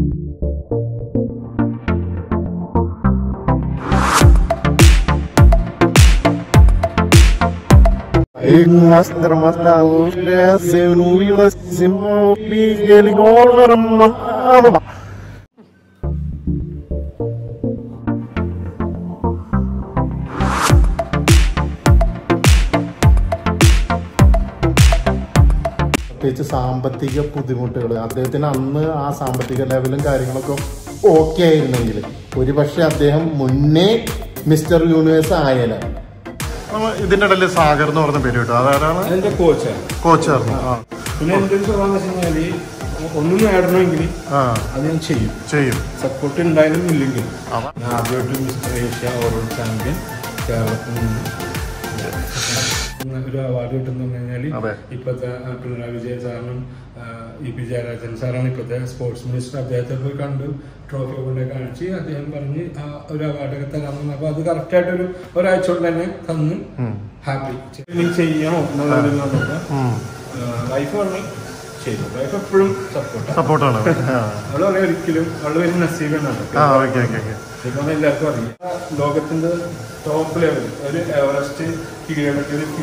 പ്രത്യേകിച്ച് സാമ്പത്തിക ബുദ്ധിമുട്ടുകൾ അദ്ദേഹത്തിന് അന്ന് ആ സാമ്പത്തിക ലെവലും കാര്യങ്ങളൊക്കെ ഓക്കെ ആയിരുന്നെങ്കിൽ ഒരുപക്ഷെ അദ്ദേഹം മുന്നേ മിസ്റ്റർ യൂണിവേഴ്സ് ആയേനെ ഇതിന്റെ ഇടയിൽ സാഗർ എന്ന് പറഞ്ഞ പേര് കിട്ടും അതാരാണ് അതിന്റെ കോച്ചാണ് കോച്ചായിരുന്നു ആ പിന്നെ എന്റെ ഒരു സ്വഭാവം എന്ന് വെച്ച് കഴിഞ്ഞാല് ഒന്നും നേടണമെങ്കിൽ ആ അത് ഞാൻ ചെയ്യും ചെയ്യും സപ്പോർട്ട് ഉണ്ടായാലും ഇല്ലെങ്കിൽ അതാ. ഞാൻ ആദ്യമായിട്ട് മിസ്റ്റർ ഏഷ്യ ഓവറോൾ ചാമ്പ്യൻ കേരളത്തിൽ നിന്ന് ഒരു അവാർഡ് കിട്ടുന്ന കഴിഞ്ഞാൽ അതെ. ഇപ്പോഴത്തെ ആ, പിണറായി വിജയൻ സാറിനും ആ, ഇ പി ജയരാജൻ സാറാണ് ഇപ്പോഴത്തെ സ്പോർട്സ് മിനിസ്റ്റർ അദ്ദേഹത്തെ പോയി കണ്ടു ട്രോഫി കൊണ്ട് കാണിച്ച് അദ്ദേഹം പറഞ്ഞ് ആ ഒരു അവാർഡൊക്കെ തരാമെന്ന് അപ്പൊ അത് കറക്റ്റ് ആയിട്ട് ഒരു ഒരാഴ്ച കൊണ്ട് തന്നെ തന്ന് ഹാപ്പി ഇനി ചെയ്യണോ എന്നുള്ളതിലൊക്കെ ഉം. വൈഫ് പറഞ്ഞു ചെയ്തു വൈഫ് എപ്പോഴും സപ്പോർട്ട് സപ്പോർട്ടാണ് ആ. അവള് പറയാം ഒരിക്കലും അവള് വരുന്ന നസീബാണ് ആ ഓക്കെ ഓക്കെ ഓക്കെ ഇപ്പം എല്ലാവർക്കും അറിയാം ലോകത്തിന്റെ ടോപ്പ് ലെവൽ ഒരു എവറസ്റ്റ് കീഴടക്കിയ ഒരു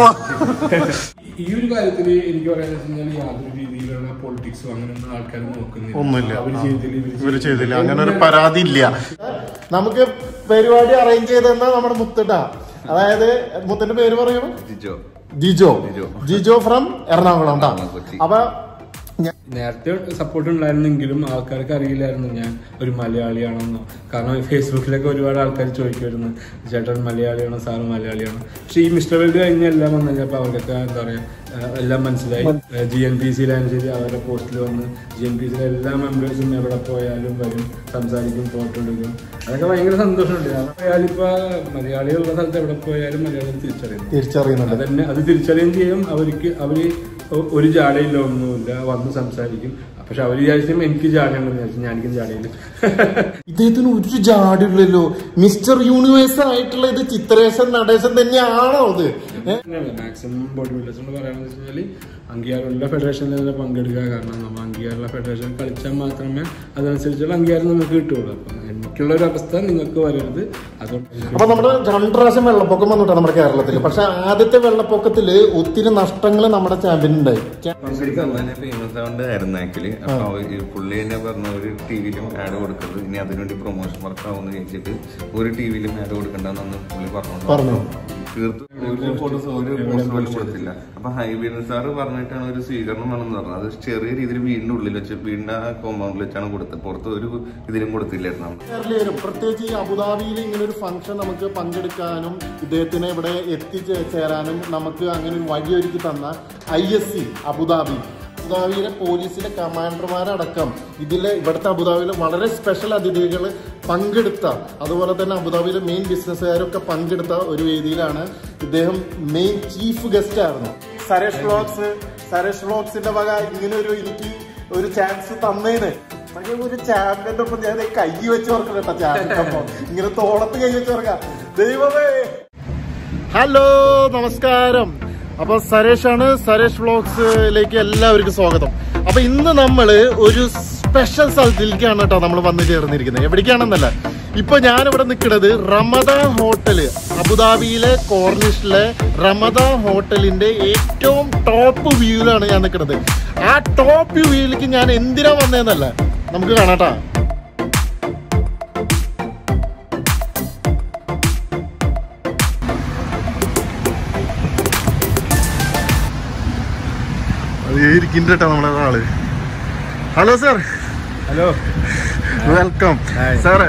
ഫീലിംഗ് ഈ ഒരു കാര്യത്തിൽ എനിക്ക് പറയാന്ന് വെച്ച് കഴിഞ്ഞാൽ യാതൊരു രീതിയിലുള്ള പൊളിറ്റിക്സോ അങ്ങനെയൊന്നും ആൾക്കാർ നോക്കുന്നില്ല ഒന്നുമില്ല. അവർ ചെയ്തില്ല ഇവര് ചെയ്തില്ല അങ്ങനെ ഒരു പരാതി ഇല്ല നമുക്ക് പരിപാടി അറേഞ്ച് ചെയ്തെന്ന നമ്മുടെ മുത്തിട്ട അതായത് മുത്തിന്റെ പേര് പറയണം ജിജോ ജിജോ ജിജോ. ജിജോ ഫ്രം എറണാകുളം ട്ടാ. കൊച്ചി. അപ്പൊ ഞാൻ- നേരത്തെ സപ്പോർട്ട് ഉണ്ടായിരുന്നെങ്കിലും ആൾക്കാർക്ക് അറിയില്ലായിരുന്നു ഞാൻ ഒരു മലയാളിയാണെന്നോ കാരണം ഫേസ്ബുക്കിലൊക്കെ ഒരുപാട് ആൾക്കാർ ചോദിക്കുമായിരുന്നു ചേട്ടൻ മലയാളിയാണോ സാറ് മലയാളിയാണോ പക്ഷേ ഈ മിസ്റ്റർ വേൾഡ് കഴിഞ്ഞ എല്ലാം വന്നു കഴിഞ്ഞപ്പോൾ അവർക്കൊക്കെ എന്താ പറയാ ഏഹ് എല്ലാം മനസ്സിലായി ജി എൻ പി സിയിലായാലും ശരി അവരുടെ പോസ്റ്റിൽ വന്ന് ജി എൻ പി സിയിലെ എല്ലാ മെമ്പേഴ്സും എവിടെ പോയാലും വരും സംസാരിക്കും ഫോട്ടോ എടുക്കും അതൊക്കെ ഭയങ്കര സന്തോഷമുണ്ട് കാരണം മലയാളിപ്പോ മലയാളികളുള്ള സ്ഥലത്ത് എവിടെ പോയാലും മലയാളികൾ തിരിച്ചറിയുന്നു തിരിച്ചറിയുന്നുണ്ട് അതന്നെ അത് തിരിച്ചറിയുകയും ചെയ്യും അവർക്ക് അവര് ഒ- ഒരു ജാടയില്ല ഒന്നുമില്ല വന്ന് സംസാരിക്കും പക്ഷെ അവര് വിചാരിച്ചും എനിക്ക് ജാടയുണ്ടെന്ന് വിചാരിച്ചു ഞാനിക്കും ജാടയില്ല ഇദ്ദേഹത്തിന് ഒരു ജാടില്ലല്ലോ മിസ്റ്റർ യൂണിവേഴ്സ് ആയിട്ടുള്ള ഇത് ചിത്രേശൻ നടേശൻ തന്നെയാണോ അത് ഏ? മാക്സിമം ബോഡി ബിൽഡേഴ്സിനോട് പറയാന്ന് വെച്ച് കഴിഞ്ഞാല് അംഗീകാരമുള്ള ഫെഡറേഷനിൽ തന്നെ പങ്കെടുക്കുക കാരണം നമ്മൾ അംഗീകാരമുള്ള ഫെഡറേഷൻ കളിച്ചാൽ മാത്രമേ അതനുസരിച്ചുള്ള അംഗീകാരം നമുക്ക് കിട്ടുള്ളൂ അപ്പം എനിക്കുള്ള ഒരു അവസ്ഥ നിങ്ങൾക്ക് വരരുത് അതുകൊണ്ട് അപ്പൊ നമ്മുടെ രണ്ട് പ്രാവശ്യം വെള്ളപ്പൊക്കം വന്നിട്ടാ നമ്മുടെ കേരളത്തിൽ പക്ഷെ ആദ്യത്തെ വെള്ളപ്പൊക്കത്തില് ഒത്തിരി നഷ്ടങ്ങൾ നമ്മുടെ ചാമ്പ്യൻ ഉണ്ടായി ശരിക്കും തന്നെ ഫേമസ് ആവുണ്ടായിരുന്നു ആക്ച്വലി അപ്പൊ ഈ പുള്ളി തന്നെ പറഞ്ഞ ഒരു ടി വിയിലും ആഡ് കൊടുക്കരുത് ഇനി അതിനുവേണ്ടി പ്രൊമോഷൻ വർക്ക് ആവുമെന്ന് ചോദിച്ചിട്ട് ഒരു ടി വിയിലും ആഡ് കൊടുക്കണ്ടെന്ന് പുള്ളി പറഞ്ഞു പറഞ്ഞു. തീർത്തും ഒരു ഫോട്ടോസ് ഒരു പോസ്റ്റ് പോലും കൊടുത്തില്ല അപ്പൊ ഹൈബീഡ് സാർ പറഞ്ഞിട്ടാണ് ഒരു സ്വീകരണം വേണമെന്ന് പറഞ്ഞത് അത് ചെറിയ രീതിയിൽ വീടിന്റെ ഉള്ളിൽ വെച്ച് വീടിന്റെ ആ കോമ്പൗണ്ടിൽ വെച്ചാണ് കൊടുത്തത് പുറത്ത് ഒരു ഇതിലും കൊടുത്തില്ലായിരുന്നു നമ്മൾ കേരളീയരും പ്രത്യേകിച്ച് ഈ അബുദാബിയിൽ ഇങ്ങനെ ഒരു ഫംഗ്ഷൻ നമുക്ക് പങ്കെടുക്കാനും ഇദ്ദേഹത്തിനെ ഇവിടെ എത്തിച്ചേരാനും നമുക്ക് അങ്ങനെ ഒരു വഴിയൊരുക്കി തന്ന ഐ എസ് സി അബുദാബി അബുദാബിയിലെ പോലീസിലെ കമാൻഡർമാരടക്കം ഇതിലെ ഇവിടുത്തെ അബുദാബിയിലെ വളരെ സ്പെഷ്യൽ അതിഥികൾ പങ്കെടുത്ത അതുപോലെ തന്നെ അബുദാബിയിലെ മെയിൻ ബിസിനസ്സുകാരൊക്കെ പങ്കെടുത്ത ഒരു വേദിയിലാണ് ഇദ്ദേഹം മെയിൻ ചീഫ് ഗസ്റ്റ് ആയിരുന്നു സരേഷ് വ്ളോഗ്സ് സരേഷ് വ്ളോഗ്സിന്റെ വക ഇങ്ങനെ ഒരു എനിക്ക് ഒരു ചാൻസ് തന്നേന് പക്ഷേ ഒരു ചാമ്പ്യന്റെ ഒപ്പം ഞാൻ ദേ കൈ വെച്ച് ഓർക്കണം കേട്ടോ ചാമ്പ്യന്റെ ഒപ്പം ഇങ്ങനെ തോളത്ത് കൈ വെച്ച് ഓർക്കാം ദൈവമേ ഹലോ നമസ്കാരം അപ്പൊ സരേഷാണ് സരേഷ് വ്ളോഗ്സിലേക്ക് എല്ലാവർക്കും സ്വാഗതം അപ്പൊ ഇന്ന് നമ്മള് ഒരു സ്പെഷ്യൽ സ്ഥലത്തിലേക്കാണ് കേട്ടോ നമ്മൾ വന്നു ചേർന്നിരിക്കുന്നത് എവിടേക്കാണെന്നല്ല ഇപ്പൊ ഞാനിവിടെ നിൽക്കുന്നത് റമദ ഹോട്ടല് അബുദാബിയിലെ കോർണിഷിലെ റമദ ഹോട്ടലിന്റെ ഏറ്റവും ടോപ്പ് വ്യൂവിലാണ് ഞാൻ നിൽക്കുന്നത് ആ ടോപ്പ് വ്യൂവിലേക്ക് ഞാൻ എന്തിനാ വന്നതെന്നല്ല നമുക്ക് കാണാട്ടാ ഇരിക്കുന്നുണ്ട് കേട്ടോ നമ്മുടെ ആള് hello sir hello welcome Hi. Sir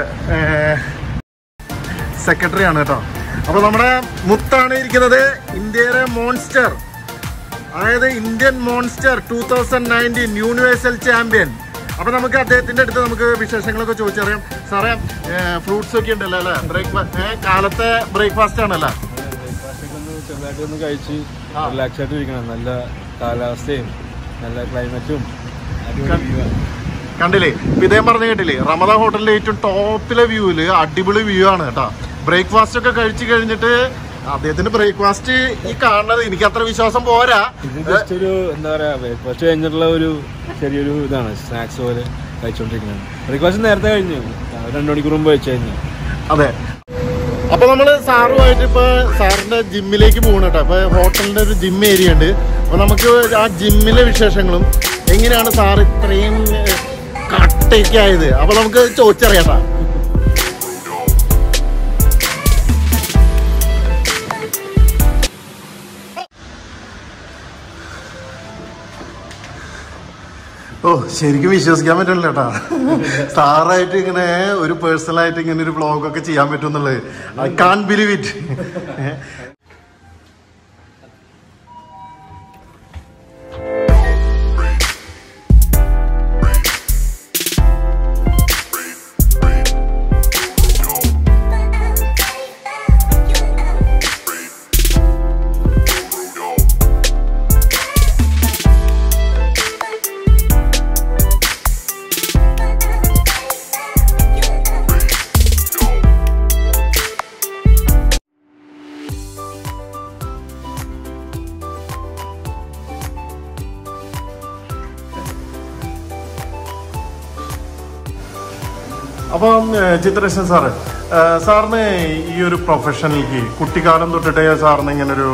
secretary ആണ് കേട്ടോ അപ്പൊ നമ്മുടെ മുത്താണ് ഇരിക്കുന്നത് ഇന്ത്യയിലെ മോൺസ്റ്റർ അതായത് Indian monster two thousand nineteen universal champion അപ്പൊ നമുക്ക് അദ്ദേഹത്തിന്റെ അടുത്ത് നമുക്ക് വിശേഷങ്ങളൊക്കെ ചോദിച്ചറിയാം സാറേ ഫ്രൂട്ട്സ് ഒക്കെ ഉണ്ടല്ലോ അല്ലേ ബ്രേക്ക്ഫാസ്റ്റ് കാലത്തെ ബ്രേക്ക്ഫാസ്റ്റ് ആണല്ലോ ചെറുതായിട്ട് ഒന്ന് കഴിച്ച് റിലാക്സ് ആയിട്ട് ഇരിക്കണം നല്ല കാലാവസ്ഥയും നല്ല ക്ലൈമറ്റും അടിപൊളി view ആണ്. കണ്ടില്ലേ ഇപ്പൊ ഇദ്ദേഹം പറഞ്ഞു കേട്ടില്ലേ റമദ ഹോട്ടലിന്റെ ഏറ്റവും ടോപ്പിലെ വ്യൂവില് അടിപൊളി വ്യൂ ആണ് കേട്ടോ ബ്രേക്ക്ഫാസ്റ്റ് ഒക്കെ കഴിച്ചു കഴിഞ്ഞിട്ട് അദ്ദേഹത്തിന്റെ ബ്രേക്ക്ഫാസ്റ്റ് ഈ കാണുന്നത് എനിക്ക് അത്ര വിശ്വാസം പോരാ ഇത് ജസ്റ്റ് ഒരു എന്താ പറയാ ബ്രേക്ക്ഫാസ്റ്റ് കഴിഞ്ഞിട്ടുള്ള ഒരു ചെറിയൊരു ഇതാണ് സ്നാക്സ് പോലെ കഴിച്ചുകൊണ്ടിരിക്കുന്നത് ബ്രേക്ക്ഫാസ്റ്റ് നേരത്തെ കഴിഞ്ഞു രണ്ടു മണിക്കൂർ മുമ്പ് കഴിച്ചു കഴിഞ്ഞു അതെ അപ്പൊ നമ്മള് സാറുമായിട്ട് ഇപ്പൊ സാറിന്റെ ജിമ്മിലേക്ക് പോകണം കേട്ടോ അപ്പൊ ഹോട്ടലിന്റെ ഒരു ജിം ഏരിയ ഉണ്ട് അപ്പൊ നമുക്ക് ആ ജിമ്മിലെ വിശേഷങ്ങളും എങ്ങനെയാണ് സാർ ഇത്രയും ഏഹ്, കട്ടയൊക്കെ ആയത് അപ്പൊ നമുക്ക് ചോദിച്ചറിയാട്ടാ ഓ ശരിക്കും വിശ്വസിക്കാൻ പറ്റില്ല കേട്ടാ സാറായിട്ട് ഇങ്ങനെ ഒരു പേഴ്സണലായിട്ട് ഇങ്ങനെ ഒരു വ്ളോഗ് ഒക്കെ ചെയ്യാൻ പറ്റും എന്നുള്ളത് ഐ കാൺ ബിലീവ് ഇറ്റ് അപ്പം ഏഹ്, ചിത്രകൃഷ്ണൻ സാറ് ഏഹ്, സാറിന് ഈ ഒരു പ്രൊഫഷനിലേക്ക് കുട്ടിക്കാലം തൊട്ടിട്ടേ സാറിന് ഇങ്ങനെ ഒരു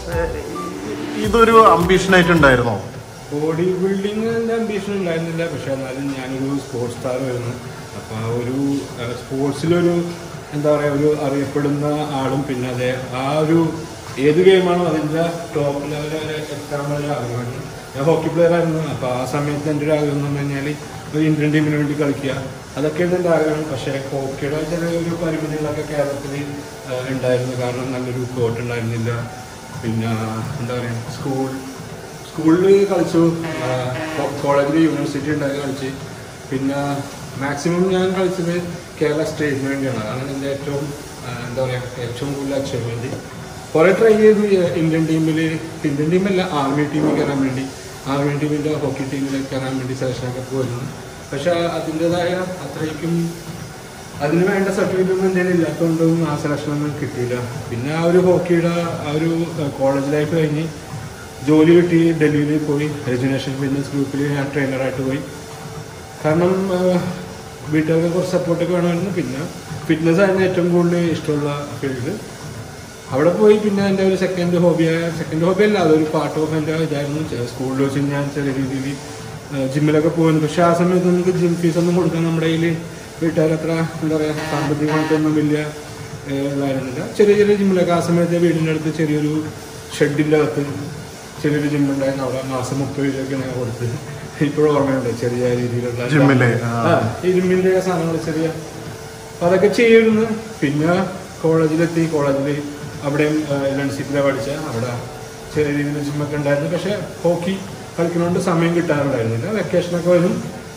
ഇതൊരു അംബീഷനായിട്ട് ഉണ്ടായിരുന്നോ ബോഡി ബിൽഡിങ്ങിന്റെ അംബീഷൻ ഉണ്ടായിരുന്നില്ല പക്ഷെ എന്നാലും ഞാനൊരു സ്പോർട്സ് സ്റ്റാർ വരുന്നു അപ്പൊ ആ ഒരു സ്പോർട്സിലൊരു എന്താ പറയാ ഒരു അറിയപ്പെടുന്ന ആളും പിന്നെ അതെ ആ ഒരു ഏത് ഗെയിമാണോ അതിന്റെ ടോപ്പ് ലെവൽ വരെ എത്താനുള്ള ആഗ്രഹമാണ് ഞാൻ ഹോക്കി പ്ലെയർ ആയിരുന്നു അപ്പൊ ആ സമയത്ത് എൻ്റെ ഒരു ആഗ്രഹം എന്ന് പറഞ്ഞു കഴിഞ്ഞാൽ ഒരു ഇന്ത്യൻ ടീമിന് വേണ്ടി കളിക്കുക അതൊക്കെയാണ് എൻ്റെ ആഗ്രഹം പക്ഷേ ഹോക്കിയുടെ ചെറിയൊരു പരിമിതികളൊക്കെ കേരളത്തിൽ ഉണ്ടായിരുന്നു കാരണം നല്ലൊരു കോർട്ട് ഉണ്ടായിരുന്നില്ല പിന്നെ എന്താ പറയുക സ്കൂൾ സ്കൂളിൽ കളിച്ചു കോളേജിൽ യൂണിവേഴ്സിറ്റി ഉണ്ടായി കളിച്ച് പിന്നെ മാക്സിമം ഞാൻ കളിച്ചത് കേരള സ്റ്റേറ്റിന് വേണ്ടിയാണ് അതാണ് എൻ്റെ ഏറ്റവും ആ, എന്താ പറയുക ഏറ്റവും കൂടുതൽ അച്ചീവ്മെൻറ്റ് കുറേ ട്രൈ ചെയ്തു ഈ ഇന്ത്യൻ ടീമിൽ ഇന്ത്യൻ ടീമല്ല ആർമി ടീമിൽ കയറാൻ വേണ്ടി ആർമി ടീമിൻ്റെ ഹോക്കി ടീമിൽ കയറാൻ വേണ്ടി സെലക്ഷനൊക്കെ പോയിരുന്നു പക്ഷെ അതിൻ്റെതായ അത്രയ്ക്കും അതിന് വേണ്ട സർട്ടിഫിക്കറ്റ് ഒന്നും എൻ്റെ ഇല്ലാത്തതുകൊണ്ടും ആ സെലക്ഷൻ ഒന്നും കിട്ടിയില്ല പിന്നെ ആ ഒരു ഹോക്കിയുടെ ആ ഒരു കോളേജ് ലൈഫ് കഴിഞ്ഞ് ജോലി കിട്ടി ഡൽഹിയിൽ പോയി രജനേഷൻ ഫിറ്റ്നസ് ഗ്രൂപ്പിൽ ഞാൻ ട്രെയിനറായിട്ട് പോയി കാരണം ആ, വീട്ടുകാർക്ക് കുറച്ച് സപ്പോർട്ടൊക്കെ വേണമായിരുന്നു പിന്നെ ഫിറ്റ്നസ് ആയിരുന്നു ഏറ്റവും കൂടുതൽ ഇഷ്ടമുള്ള ഫീൽഡ് അവിടെ പോയി പിന്നെ എൻ്റെ ഒരു സെക്കൻഡ് ഹോബിയായ സെക്കൻഡ് ഹോബി അല്ല അതൊരു പാർട്ട് ഓഫ് എൻ്റെ ഇതായിരുന്നു ചെ- സ്കൂളിൽ വെച്ച് ഞാൻ ചെറിയ രീതിയിൽ ജിമ്മിലൊക്കെ പോകുന്നു പക്ഷെ ആ സമയത്ത് നമുക്ക് ജിം ഫീസ് ഒന്നും കൊടുക്കാൻ നമ്മുടെ കയ്യിൽ വീട്ടുകാരത്ര എന്താ പറയുക സാമ്പത്തികമായിട്ടൊന്നും വലിയ ഏഹ്, ഇതായിരുന്നില്ല ചെറിയ ചെറിയ ജിമ്മിലൊക്കെ ആ സമയത്ത് വീടിൻ്റെ അടുത്ത് ചെറിയൊരു ഷെഡിൻ്റെ അകത്ത് ചെറിയൊരു ജിം ഉണ്ടായിരുന്നു അവിടെ മാസം മുപ്പത് രൂപയൊക്കെ ഞാൻ കൊടുത്ത് ഇപ്പോഴും ഓർമ്മയുണ്ട് ചെറിയ രീതിയിലുള്ള ജിമ്മിലെ, ആ. ആ, ഈ ജിമ്മിൻ്റെ സാധനങ്ങൾ ചെറിയ അപ്പൊ അതൊക്കെ ചെയ്യുന്നു പിന്നെ കോളേജിലെത്തി കോളേജിൽ അവിടെയും യൂണിവേഴ്സിറ്റിയിലാണ് പഠിച്ച അവിടെ ചെറിയ രീതിയിൽ ജിമ്മൊക്കെ ഉണ്ടായിരുന്നു പക്ഷെ ഹോക്കി കളിക്കുന്നതുകൊണ്ട് സമയം കിട്ടാറുണ്ടായിരുന്നില്ല വെക്കേഷനൊക്കെ വരും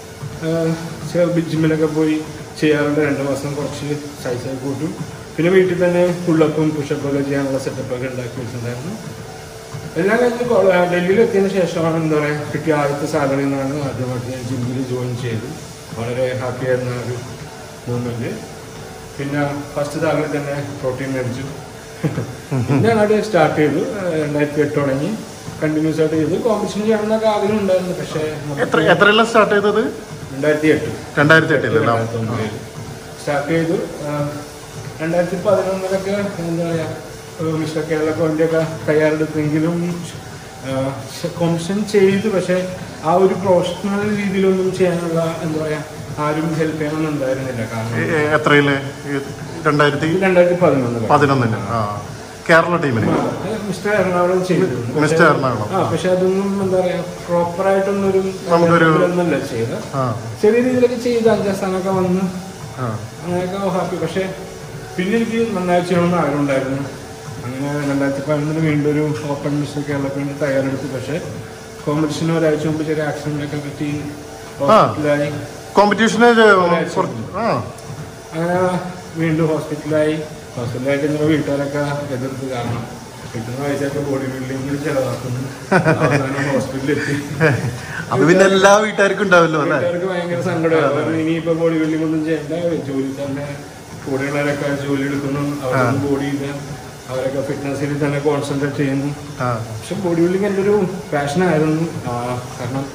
ജിമ്മിലൊക്കെ പോയി ചെയ്യാറുണ്ട് രണ്ട് മാസം കുറച്ച് സൈസൊക്കെ കൂട്ടും പിന്നെ വീട്ടിൽ തന്നെ പുള്ളപ്പും പുഷപ്പൊക്കെ ചെയ്യാനുള്ള സെറ്റപ്പൊക്കെ ഉണ്ടാക്കി വെച്ചിട്ടുണ്ടായിരുന്നു എല്ലാം കഴിഞ്ഞ് കോ- ആ, ഡൽഹിയിൽ എത്തിയതിനു ശേഷമാണ് എന്താ പറയുക കിട്ടിയ ആദ്യത്തെ സാലറി നിന്നാണ് ആദ്യമായിട്ട് ഞാൻ ജിമ്മിൽ ജോയിൻ ചെയ്തു വളരെ ഹാപ്പി ആയിരുന്ന ഒരു മൂമെന്റ് പിന്നെ ഫസ്റ്റ് സാലറി തന്നെ പ്രോട്ടീൻ മേടിച്ചു പിന്നെ അങ്ങോട്ട് സ്റ്റാർട്ട് ചെയ്തു ആ, രണ്ടായിരത്തി എട്ട് തുടങ്ങി കണ്ടിന്യൂസ് ആയിട്ട് ചെയ്തു കോമ്പറ്റീഷൻ ചെയ്യണമെന്നൊക്കെ ആഗ്രഹം ഉണ്ടായിരുന്നു പക്ഷേ എത്ര എത്രയെല്ലാം സ്റ്റാർട്ട് ചെയ്തത് രണ്ടായിരത്തി എട്ട് രണ്ടായിരത്തി എട്ടിലല്ലോ സ്റ്റാർട്ട് ചെയ്തു ആ, രണ്ടായിരത്തി പതിനൊന്നിലൊക്കെ എന്താ പറയാ ഒരു മിസ്റ്റർ കേരള കോണ്ടിയൊക്കെ തയ്യാറെടുത്തെങ്കിലും കോമ്പറ്റീഷൻ ചെയ്തു പക്ഷെ ആ ഒരു പ്രൊഫഷണൽ രീതിയിലൊന്നും ചെയ്യാനുള്ള എന്താ പറയാ ആരും ഹെൽപ്പ് ചെയ്യാനൊന്നും ഉണ്ടായിരുന്നില്ല കാരണം എത്രയില് ഈ രണ്ടായിരത്തി ഇത് രണ്ടായിരത്തി പതിനൊന്നില് പതിനൊന്നിന് ആ കേരള ടീമിന് മിസ്റ്റർ എറണാകുളം ചെയ്തു മിസ്റ്റർ എറണാകുളം. ആ പക്ഷെ അതൊന്നും എന്താ പറയാ പ്രോപ്പർ ആയിട്ടൊന്നും ഒരു നമുക്കൊരു- ഒന്നല്ല ചെയ്ത ആ ചെറിയ രീതിയിലൊക്കെ ചെയ്ത് അഞ്ചാം സ്ഥാനമൊക്കെ വന്ന് ആ അങ്ങനെയൊക്കെ ഹാപ്പി പക്ഷെ പിന്നെ എനിക്ക് നന്നായി ചെയ്യണമെന്ന് ആഗ്രഹം ഉണ്ടായിരുന്നു അങ്ങനെ രണ്ടായിരത്തി പതിനൊന്നിന് വീണ്ടും ഒരു ഓപ്പൺ മിസ്റ്റർ കേരളക്ക് വേണ്ടി തയ്യാറെടുത്തു പക്ഷെ കോമ്പറ്റീഷന് ഒരാഴ്ച മുമ്പ് ചെറിയ ആക്സിഡന്റ് ഒക്കെ പറ്റി ഹോസ്പിറ്റലായി കോമ്പറ്റീഷന് ആ അങ്ങനെ വീണ്ടും ഹോസ്പിറ്റലായി ഹോസ്പിറ്റലായി കഴിഞ്ഞപ്പോൾ വീട്ടുകാരൊക്കെ എതിർത്ത് കാരണം കിട്ടുന്ന പൈസയൊക്കെ ബോഡി ബിൽഡിങ്ങിൽ ചെലവാക്കുന്നു അവസാനം ഹോസ്പിറ്റലിലെത്തി അത് പിന്നെ എല്ലാ വീട്ടുകാർക്കും ഉണ്ടാവല്ലോ അല്ലേ വീട്ടുകാർക്ക് ഭയങ്കര സങ്കടമാണ് കാരണം ഇനിയിപ്പോ ബോഡി ബിൽഡിംഗ് ഒന്നും ചെയ്യണ്ട ജോലി തന്നെ കൂടെയുള്ളവരൊക്കെ ജോലി എടുക്കുന്നു അവർക്ക് ബോഡി ഇല്ല അവരൊക്കെ ഫിറ്റ്നസിൽ തന്നെ കോൺസെൻട്രേറ്റ് ചെയ്യുന്നു ആ പക്ഷെ ബോഡി ബിൽഡിംഗ് എൻ്റെ ഒരു പാഷനായിരുന്നു കാരണം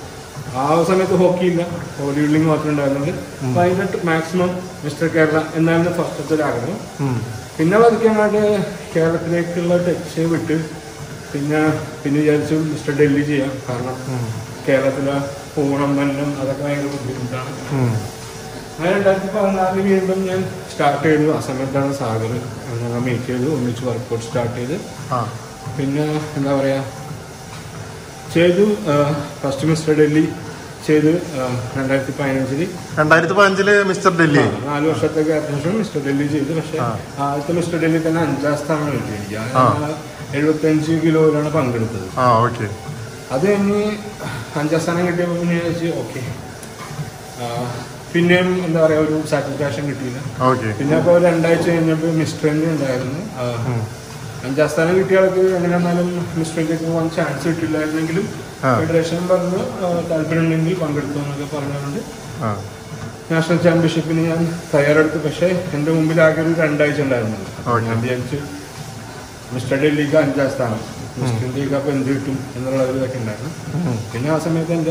ആ സമയത്ത് ഹോക്കി ഇല്ല ബോഡി ബിൽഡിംഗ് മാത്രമേ ഉണ്ടായിരുന്നുള്ളൂ അപ്പൊ അതിന്റെ മാക്സിമം മിസ്റ്റർ കേരള എന്നായിരുന്നു ഫസ്റ്റത്തെ ഒരു ആഗ്രഹം ഉം. പിന്നെ പതുക്കെ അങ്ങോട്ട് കേരളത്തിലേക്കുള്ള ടച്ച് വിട്ട് പിന്നെ പിന്നെ വിചാരിച്ചു മിസ്റ്റർ ഡൽഹി ചെയ്യാം കാരണം കേരളത്തിലെ പോകണം വരണം അതൊക്കെ ഭയങ്കര ബുദ്ധിമുട്ടാണ് ഉം. അങ്ങനെ രണ്ടായിരത്തി പതിനാലിൽ വീണ്ടും ഞാൻ സ്റ്റാർട്ട് ചെയ്തു ആ സമയത്താണ് സാഗർ ഞങ്ങൾ മീറ്റ് ചെയ്ത് ഒന്നിച്ച് വർക്കൗട്ട് സ്റ്റാർട്ട് ചെയ്ത് ആ പിന്നെ എന്താ പറയാ ചെയ്തു ഫസ്റ്റ് മിസ്റ്റർ ഡൽഹി ചെയ്ത് രണ്ടായിരത്തി പതിനഞ്ചില് രണ്ടായിരത്തി പതിനഞ്ചില് മിസ്റ്റർ ഡൽഹി നാല് വർഷത്തെ ശേഷം മിസ്റ്റർ ഡൽഹി ചെയ്തു പക്ഷെ ആ. ആദ്യത്തെ മിസ്റ്റർ ഡൽഹി തന്നെ അഞ്ചാം സ്ഥാനം കിട്ടി എനിക്ക് എഴുപത്തഞ്ച് കിലോയിലാണ് പങ്കെടുത്തത് ആ ഓക്കെ അത് കഴിഞ്ഞ് അഞ്ചാം സ്ഥാനം കിട്ടിയപ്പോൾ പിന്നെ വിചാരിച്ച് ഓക്കെ പിന്നെയും എന്താ പറയാ ഒരു സാറ്റിസ്ഫാക്ഷൻ കിട്ടിയില്ല ഓക്കെ പിന്നെ അപ്പോൾ രണ്ടാഴ്ച കഴിഞ്ഞപ്പോൾ മിസ്റ്ററിൻ്റെ ഉണ്ടായിരുന്നു ആ, അഞ്ചാം സ്ഥാനം കിട്ടിയ ആൾക്ക് എങ്ങനെ വന്നാലും മിസ്റ്ററിലേക്ക് പോകാൻ ചാൻസ് കിട്ടില്ലായിരുന്നെങ്കിലും ആ. ഫെഡറേഷൻ പറഞ്ഞു ആ, താല്പര്യമുണ്ടെങ്കിൽ പങ്കെടുത്തു എന്നൊക്കെ പറഞ്ഞുകൊണ്ട് ആ നാഷണൽ ചാമ്പ്യൻഷിപ്പിന് ഞാൻ തയ്യാറെടുത്തു പക്ഷേ എൻ്റെ മുമ്പിൽ ആകെ ഒരു രണ്ടാഴ്ച ഉണ്ടായിരുന്നുള്ളൂ ഓക്കേ. ഞാൻ വിചാരിച്ചു മിസ്റ്റർ ഡൽഹിക്ക് അഞ്ചാം സ്ഥാനം മിസ്റ്റർ ഇന്ത്യക്ക് അപ്പോൾ എന്ത് കിട്ടും എന്നുള്ള ഒരു ഇതൊക്കെ ഉണ്ടായിരുന്നു പിന്നെ ആ സമയത്ത് എൻ്റെ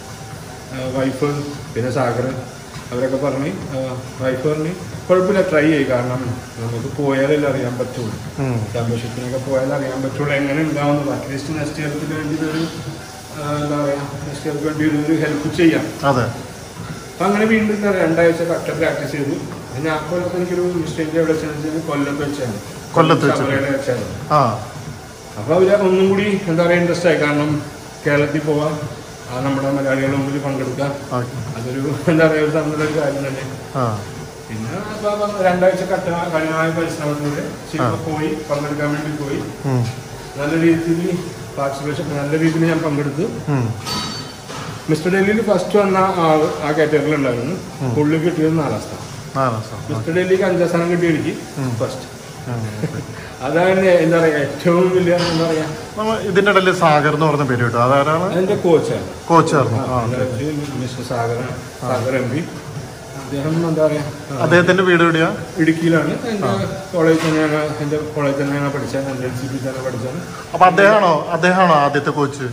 വൈഫ് പിന്നെ സാഗർ അവരൊക്കെ പറഞ്ഞ് വൈഫ് പറഞ്ഞ് കുഴപ്പമില്ല ട്രൈ ചെയ്യും കാരണം നമുക്ക് പോയാലല്ലേ അറിയാൻ പറ്റുള്ളൂ ഉം. ചാമ്പ്യൻഷിപ്പിനൊക്കെ പോയാലേ അറിയാൻ പറ്റുള്ളൂ എങ്ങനെ ഉണ്ടാവുന്നത് അറ്റ്ലീസ്റ്റ് നെക്സ്റ്റ് ഇയർക്ക് വേണ്ടി ഒരു ആ, എന്താ പറയുക നെക്സ്റ്റ് ഇയർക്ക് വേണ്ടി ഒരു- ഒരു ഹെൽപ്പ് ചെയ്യാം അതെ അപ്പൊ അങ്ങനെ വീണ്ടും എന്താ പറയാ, രണ്ടാഴ്ച കട്ട പ്രാക്ടീസ് ചെയ്തു പിന്നെ ആ കൊല്ലത്ത് എനിക്കൊരു മിസ്റ്റേക്ക് എവിടെ വെച്ചാൽ കൊല്ലത്ത് വെച്ചാണ് കൊല്ലത്ത് വെച്ച്. ശബരിമല വെച്ചാണ് ആ അപ്പൊ അവര് ഒന്നും കൂടി എന്താ പറയാ ഇൻട്രസ്റ്റ് ആയി കാരണം കേരളത്തിൽ പോവാൻ ആ നമ്മുടെ മലയാളികളുടെ മുമ്പിൽ പങ്കെടുക്കാം ഓക്കെ അതൊരു എന്താ പറയാ ഒരു തമ്മിലൊരു കാര്യം തന്നെ ആ പിന്നെ അപ്പൊ അപ്പൊ രണ്ടാഴ്ച കട്ട കഠിനമായ പരിശ്രമത്തിലൂടെ ശരിക്കും പോയി പങ്കെടുക്കാൻ വേണ്ടി പോയി ഉം. നല്ല രീതിയിൽ പാർട്ടിസിപ്പേഷൻ നല്ല രീതിയിൽ ഞാൻ പങ്കെടുത്തു ഉം. മിസ്റ്റർ ഡൽഹിയിൽ ഫസ്റ്റ് വന്ന ആൾ ആ കാറ്റഗറിയിൽ ഉണ്ടായിരുന്നു പുള്ളി കിട്ടിയത് നാലാം സ്ഥാനം ആ രസം. മിസ്റ്റർ ഡൽഹിക്ക് അഞ്ചാം സ്ഥാനം കിട്ടി എനിക്ക് ഫസ്റ്റ് ഉം. അതാണ് എന്താ പറയാ ഏറ്റവും വലിയ എന്താ പറയാ നമ്മ ഇതിന്റെ ഇടയിൽ സാഗർ എന്ന് പറഞ്ഞ പേര് കിട്ടും അതാരാണ് അതിന്റെ കോച്ചാണ് കോച്ചായിരുന്നു ആ mister Sagar Sagar M P അദ്ദേഹം എന്താ പറയാ അദ്ദേഹത്തിന്റെ വീട് എവിടെയാ ഇടുക്കിയിലാണ് എന്റെ കോളേജ് തന്നെയാണ് എന്റെ കോളേജ് തന്നെയാണ് പഠിച്ചത് എന്റെ എൽ സി പി തന്നെ പഠിച്ചത് അപ്പൊ അദ്ദേഹമാണോ അദ്ദേഹമാണോ ആദ്യത്തെ കോച്ച്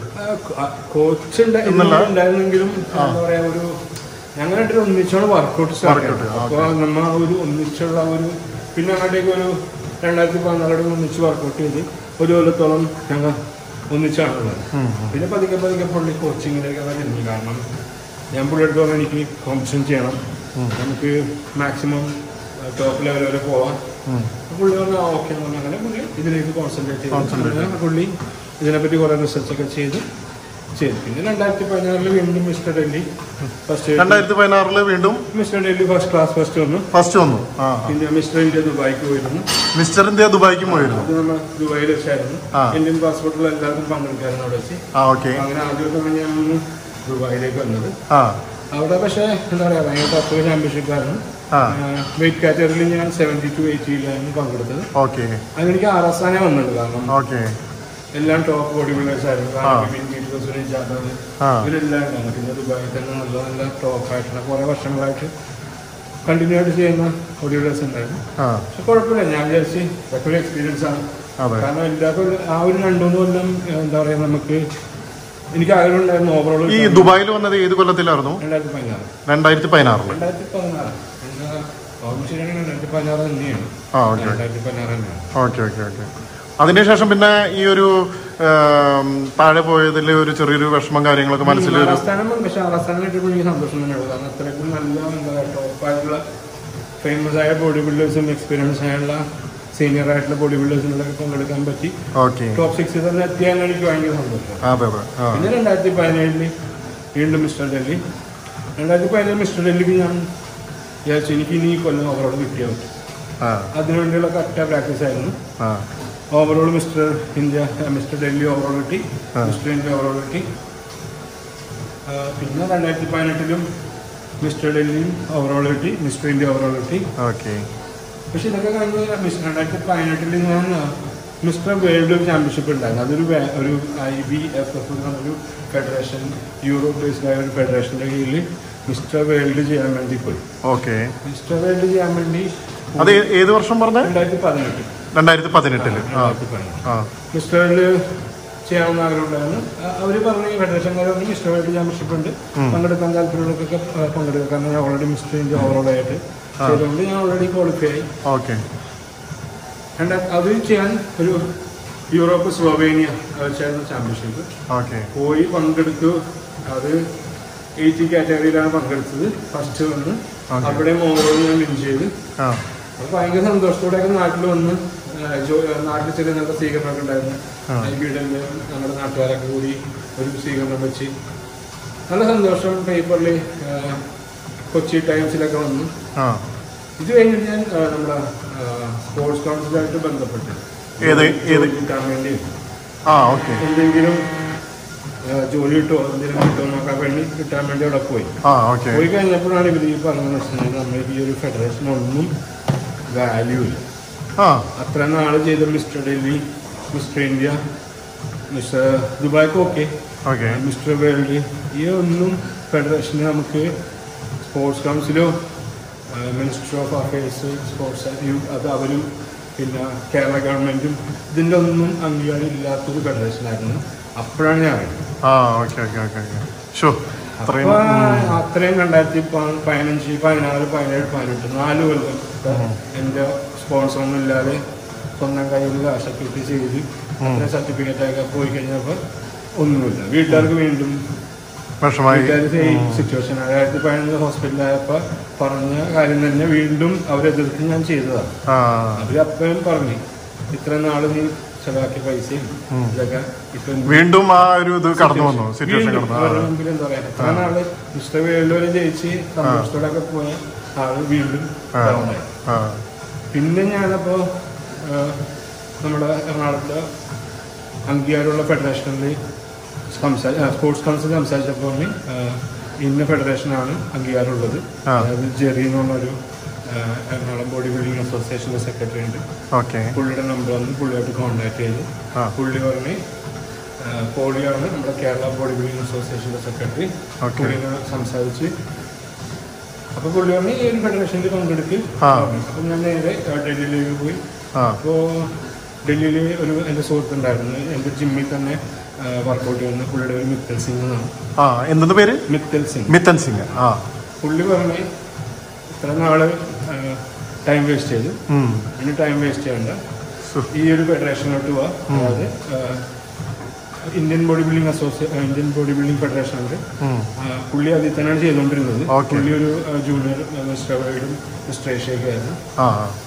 കോച്ച് എന്നല്ല? ഉണ്ടായിരുന്നെങ്കിലും എന്താ പറയാ ഒരു ഞങ്ങൾ രണ്ടുപേരും ഒന്നിച്ചാണ് വർക്കൗട്ട് സ്റ്റാർട്ട് Workout, ചെയ്തത് അപ്പോൾ നമ്മ ഒരു ഒന്നിച്ചുള്ള ഒരു പിന്നെ അങ്ങോട്ടേക്ക് ഒരു രണ്ടായിരത്തി പതിനാലോടെ ഒന്നിച്ച് വർക്കൗട്ട് ചെയ്ത് ഒരു കൊല്ലത്തോളം ഞങ്ങൾ ഒന്നിച്ചാണുള്ളത് പിന്നെ പതുക്കെ പതുക്കെ പുള്ളി കോച്ചിങ്ങിലേക്കൊക്കെ തിരിഞ്ഞു കാരണം ഞാൻ പുള്ളി എടുത്ത് പറഞ്ഞാൽ എനിക്ക് കോമ്പറ്റീഷൻ ചെയ്യണം നമുക്ക് മാക്സിമം ടോപ്പ് ലെവൽ വരെ പോവാം പുള്ളി പറഞ്ഞാൽ ഓക്കെ എന്ന് പറഞ്ഞാൽ അങ്ങനെ പുള്ളി ഇതിലേക്ക് കോൺസെൻട്രേറ്റ് ചെയ്തു അങ്ങനെ പുള്ളി ഇതിനെപ്പറ്റി കുറേ റിസർച്ച് ഒക്കെ ചെയ്ത് ചെയ്തു പിന്നെ രണ്ടായിരത്തി പതിനാറിൽ വീണ്ടും മിസ്റ്റർ ഡൽഹി ഫസ്റ്റ് രണ്ടായിരത്തി പതിനാറില് വീണ്ടും mister Delhi first class first വന്നു ഫസ്റ്റ് വന്നു ആ ആ. പിന്നെ മിസ്റ്റർ ഇന്ത്യ ദുബായിക്ക് പോയിരുന്നു മിസ്റ്റർ ഇന്ത്യ ദുബായിക്ക് പോയിരുന്നു അത് നമ്മൾ ദുബായിൽ വെച്ചായിരുന്നു ആ. ഇന്ത്യൻ പാസ്പോർട്ടിൽ എല്ലാവർക്കും പങ്കെടുക്കായിരുന്നു അവിടെ വെച്ച് ആ ഓക്കെ അങ്ങനെ ആദ്യമായിട്ടാണ് ഞാൻ ഒന്ന് ദുബായിലേക്ക് വന്നത് ആ അവിടെ പക്ഷേ എന്താ പറയുക ഭയങ്കര ടഫ് ചാമ്പ്യൻഷിപ്പായിരുന്നു ആ വെയിറ്റ് കാറ്റഗറിയിൽ ഞാൻ സെവൻറ്റി ടു എയ്റ്റിയിലായിരുന്നു പങ്കെടുത്തത് ഓക്കെ അതെനിക്ക് ആറാം സ്ഥാനം വന്നത് കാരണം ഓക്കെ എല്ലാം ടോപ്പ് ബോഡി ബിൽഡേഴ്സ് ആയിരുന്നു ആ. കാരണം ബിപിൻ പീറ്റർ, സുനിൽ ജാദവ് ആ. ഇവരെല്ലാം ഉണ്ടായിരുന്നു പിന്നെ ദുബായിൽ തന്നെ നല്ല നല്ല ടോപ്പ് ആയിട്ടുള്ള കുറേ വർഷങ്ങളായിട്ട് കണ്ടിന്യൂ ആയിട്ട് ചെയ്യുന്ന ബോഡി ബിൽഡേഴ്സ് ഉണ്ടായിരുന്നു ആ പക്ഷെ കുഴപ്പമില്ല ഞാൻ വിചാരിച്ച് ഇതൊക്കെ ഒരു എക്സ്പീരിയൻസ് ആണ് അതെ കാരണം എല്ലാവർക്കും ഒരു- ആ ഒരു രണ്ടു മൂന്ന് കൊല്ലം എന്താ പറയാ നമുക്ക് എനിക്ക് ആഗ്രഹം ഉണ്ടായിരുന്നു ഓവറോൾ ഈ ദുബായിൽ വന്നത് ഏത് കൊല്ലത്തിലായിരുന്നു രണ്ടായിരത്തി പതിനാറ് രണ്ടായിരത്തി പതിനാറില് രണ്ടായിരത്തി പതിനാറ് എന്താ ഓർമ്മ ശരിയാണെങ്കിൽ രണ്ടായിരത്തി പതിനാറ് തന്നെയാണ് ആ ഓക്കെ ഓക്കെ രണ്ടായിരത്തി പതിനാറ് തന്നെയാണ് ഓക്കെ ഓക്കെ ഓക്കെ അതിനുശേഷം പിന്നെ ഈ ഒരു ആം, താഴെ പോയതിൽ ഒരു ചെറിയൊരു വിഷമം കാര്യങ്ങളൊക്കെ മനസ്സിലൊരു ആറാം സ്ഥാനം വന്നു. പക്ഷെ ആറാം സ്ഥാനം കിട്ടിയപ്പോൾ എനിക്ക് സന്തോഷം തന്നെയുള്ളൂ കാരണം അത്രയ്ക്കും നല്ല എന്താ പറയുക ടോപ്പായിട്ടുള്ള ഫേമസ് ആയ ബോഡി ബിൽഡേഴ്സും എക്സ്പീരിയൻസ് ആയുള്ള സീനിയർ ആയിട്ടുള്ള ബോഡി ബിൽഡേഴ്സിനൊക്കെ പങ്കെടുക്കാൻ പറ്റി ഓക്കെ ടോപ്പ് സിക്സിൽ തന്നെ എത്തിയാൽ എനിക്ക് ഭയങ്കര സന്തോഷം അതെ അതെ ആ പിന്നെ രണ്ടായിരത്തി പതിനേഴില് വീണ്ടും മിസ്റ്റർ ഡൽഹി രണ്ടായിരത്തി പതിനേഴ് മിസ്റ്റർ ഡൽഹിക്ക് ഞാൻ വിചാരിച്ചു എനിക്ക് ഇനി ഈ കൊല്ലം ഓവറോൾ കിട്ടിയാൽ പറ്റും ആ അതിനുവേണ്ടിയുള്ള കറക്റ്റ പ്രാക്ടീസ് ആയിരുന്നു ആ overall mister India mister Delhi overall കിട്ടി ആ. മിസ്റ്റർ ഇന്ത്യ ഓവറോൾ കിട്ടി ആ, പിന്നെ രണ്ടായിരത്തി പതിനെട്ടിലും മിസ്റ്റർ ഡൽഹിയും ഓവറോൾ കിട്ടി മിസ്റ്റർ ഇന്ത്യ ഓവറോൾ കിട്ടി ഓക്കെ പക്ഷെ ഇതൊക്കെ കഴിഞ്ഞ് മിസ് രണ്ടായിരത്തി പതിനെട്ടിൽ ഞാൻ മിസ്റ്റർ വേൾഡ് ചാമ്പ്യൻഷിപ്പ് ഉണ്ടായിരുന്നു അതൊരു വേ- ഒരു ഐ ബി എഫ് എഫ് എന്നൊരു ഫെഡറേഷൻ യൂറോപ്പ് ബേസ്ഡ് ആയ ഒരു ഫെഡറേഷൻ്റെ കീഴിൽ മിസ്റ്റർ വേൾഡ് ചെയ്യാൻ വേണ്ടി പോയി ഓക്കെ മിസ്റ്റർ വേൾഡ് ചെയ്യാൻ വേണ്ടി അത് ഏ- ഏത് വർഷം പറഞ്ഞ രണ്ടായിരത്തി പതിനെട്ട് രണ്ടായിരത്തി പതിനെട്ടില് ആ രണ്ടായിരത്തി പതിനെട്ട് ആ മിസ്റ്റർ വേൾഡ് ചെയ്യാമെന്ന് ആഗ്രഹമുണ്ടായിരുന്നു അ- അവര് പറഞ്ഞു ഫെഡറേഷൻകാർ പറഞ്ഞു മിസ്റ്ററുമായിട്ട് മെമ്പർഷിപ്പ് ഉണ്ട് പങ്കെടുക്കാൻ താല്പര്യമുള്ളവർക്കൊക്കെ ആ, പങ്കെടുക്കാം കാരണം ഞാൻ ഓൾറെഡി മിസ്റ്റർ ഇന്ത്യ ഓവറോളായിട്ട് ചെയ്തുകൊണ്ട് ഞാൻ ഓൾറെഡി ക്വാളിഫൈ ആയി ഓക്കെ And അത് ചെയ്യാൻ ഒരു യൂറോപ്പ് സ്ലോവേനിയ വെച്ചായിരുന്നു ചാമ്പ്യൻഷിപ്പ് ഓക്കെ പോയി പങ്കെടുത്തു അത് എയ്റ്റി കാറ്റഗറിയിലാണ് പങ്കെടുത്തത് ഫസ്റ്റ് വന്ന് Okay. അവിടെ മോഹൻ ഞാൻ വിൻ ചെയ്ത് ആ അപ്പൊ ഭയങ്കര സന്തോഷത്തോടെയൊക്കെ നാട്ടിൽ വന്ന് ആ, ജോ- ആ, നാട്ടിൽ ചെറിയ നല്ല സ്വീകരണമൊക്കെ ഉണ്ടായിരുന്നു ആ. വീടിൽ നമ്മുടെ നാട്ടുകാരൊക്കെ കൂടി ഒരു സ്വീകരണം വെച്ച് നല്ല സന്തോഷം പേപ്പറിൽ കൊച്ചി ടൈംസിലൊക്കെ വന്നു ആ ഇത് കഴിഞ്ഞിട്ട് ഞാൻ ആ, നമ്മുടെ സ്പോർട്സ് കൗൺസിലായിട്ട് ബന്ധപ്പെട്ട് ഏത് ഏത് ജോലി കിട്ടാൻ വേണ്ടി ആ ഓക്കെ എന്തെങ്കിലും ആ, ജോലി കിട്ടുമോ എന്തെങ്കിലും കിട്ടുമോ നോക്കാൻ വേണ്ടി കിട്ടാൻ വേണ്ടി അവിടെ പോയി ആ ഓക്കെ പോയി കഴിഞ്ഞപ്പോഴാണ് ഇവർ ഈ പറഞ്ഞതെന്ന് വെച്ചിട്ടുണ്ടെങ്കിൽ നമ്മുടെ ഈ ഒരു ഫെഡറേഷൻ ഒന്നും വാല്യൂ ഇല്ല ആ അത്ര നാൾ ചെയ്ത mister Delhi mister India mister ദുബായ്ക്ക് ഓക്കെ ഓക്കെ മിസ്റ്റർ വേൾഡ് ഈ ഒന്നും ഫെഡറേഷന് നമുക്ക് സ്പോർട്സ് കൗൺസിലോ മിനിസ്റ്റർ ഓഫ് അഫയേഴ്സ് സ്പോർട്സ് അത് അവരും പിന്നെ കേരള ഗവൺമെന്റും ഇതിൻ്റെ ഒന്നും അംഗീകാരം ഇല്ലാത്തൊരു ഫെഡറേഷനായിരുന്നു അപ്പോഴാണ് ഞാൻ അറിയുന്നത് ആ okay okay okay okay show അത്രയും അപ്പൊ അത്രയും രണ്ടായിരത്തി പ- പതിനഞ്ച് പതിനാറ് പതിനേഴ് പതിനെട്ട് നാല് കൊല്ലം എൻ്റെ സ്പോൺസറൊന്നും ഇല്ലാതെ സ്വന്തം കയ്യിൽ കാശൊക്കെ ഇട്ട് ചെയ്ത് അത്ര സർട്ടിഫിക്കറ്റ് ഒക്കെ പോയി കഴിഞ്ഞപ്പോൾ ഒന്നുമില്ല വീട്ടുകാർക്ക് വീണ്ടും വിഷമായി വീട്ടുകാർ സിറ്റുവേഷൻ രണ്ടായിരത്തി പതിനഞ്ച് ഹോസ്പിറ്റലായപ്പോൾ പറഞ്ഞ കാര്യം തന്നെ വീണ്ടും അവരെതിർത്ത് ഞാൻ ചെയ്തതാണ് ആ അവര് അപ്പഴും പറഞ്ഞു ഇത്ര നാള് നീ ചെലവാക്കിയ പൈസയും ഇതൊക്കെ ഇപ്പൊ വീണ്ടും ആ ഒരു ഇത് കടന്നു വന്നു സിറ്റുവേഷൻ വീണ്ടും കടന്നു അവരുടെ ആ. മുമ്പിൽ എന്താ പറയാ എത്ര നാള് മിസ്റ്റർ വേൾഡ് വരെ ജയിച്ച് സന്തോഷത്തോടൊക്കെ പോയ ആള് വീണ്ടും ആ. down ആയി ആ പിന്നെ ഞാനപ്പോ ആ, നമ്മുടെ എറണാകുളത്തെ അംഗീകാരമുള്ള ഫെഡറേഷനിൽ സംസാ സ്പോർട്സ് കൗൺസിൽ സംസാരിച്ചപ്പോൾ ആ, ഇന്ന ഫെഡറേഷനാണ് അംഗീകാരമുള്ളത് ആ. അതായത് ജെറി എന്നുള്ളൊരു ആ, എറണാകുളം ബോഡി ബിൽഡിംഗ് അസോസിയേഷൻ്റെ സെക്രട്ടറി ഉണ്ട് ഓക്കെ പുള്ളിയുടെ നമ്പർ വന്ന് പുള്ളിയായിട്ട് കോൺടാക്ട് ചെയ്തു ആ. പുള്ളി പറഞ്ഞ് ആ, പോളിയാണ് നമ്മുടെ കേരള ബോഡി ബിൽഡിംഗ് അസോസിയേഷൻ്റെ സെക്രട്ടറി ഓക്കെ. പുള്ളിനെ സംസാരിച്ച് അപ്പൊ പുള്ളി പറഞ്ഞ് ഈ ഒരു ഫെഡറേഷനിൽ പങ്കെടുത്ത് ആ. അപ്പം ഞാൻ നേരെ ആ, ഡൽഹിയിലേക്ക് പോയി ആ അപ്പോൾ ഡൽഹിയിൽ ഒരു എൻ്റെ സുഹൃത്തുണ്ടായിരുന്നു എൻ്റെ ജിമ്മിൽ തന്നെ വർക്കൗട്ട് ചെയ്യുന്ന പുള്ളിയുടെ ഒരു മിത്തൽ സിംഗ് എന്നാണ് ആ എന്തെന്ന് പേര് മിത്തൽ സിംഗ് മിത്തൻ സിംഗ് ആ പുള്ളി പറഞ്ഞ് ഇത്ര നാള് ടൈം വേസ്റ്റ് ചെയ്തു ഉം. ഇനി ടൈം വേസ്റ്റ് ചെയ്യണ്ട സു- ഈ ഒരു ഫെഡറേഷനിലോട്ട് പോവാ അതായത് ആ, Indian body building association Indian body building federation ഉണ്ട് ഉം. ആ, പുള്ളി അതിൽ തന്നെയാണ് ചെയ്തുകൊണ്ടിരുന്നത് Okay. പുള്ളി ഒരു ജൂനിയർ മിസ്റ്റർ വൈഡും മിസ്റ്റർ ഏഷ്യയൊക്കെ ആയിരുന്നു ആ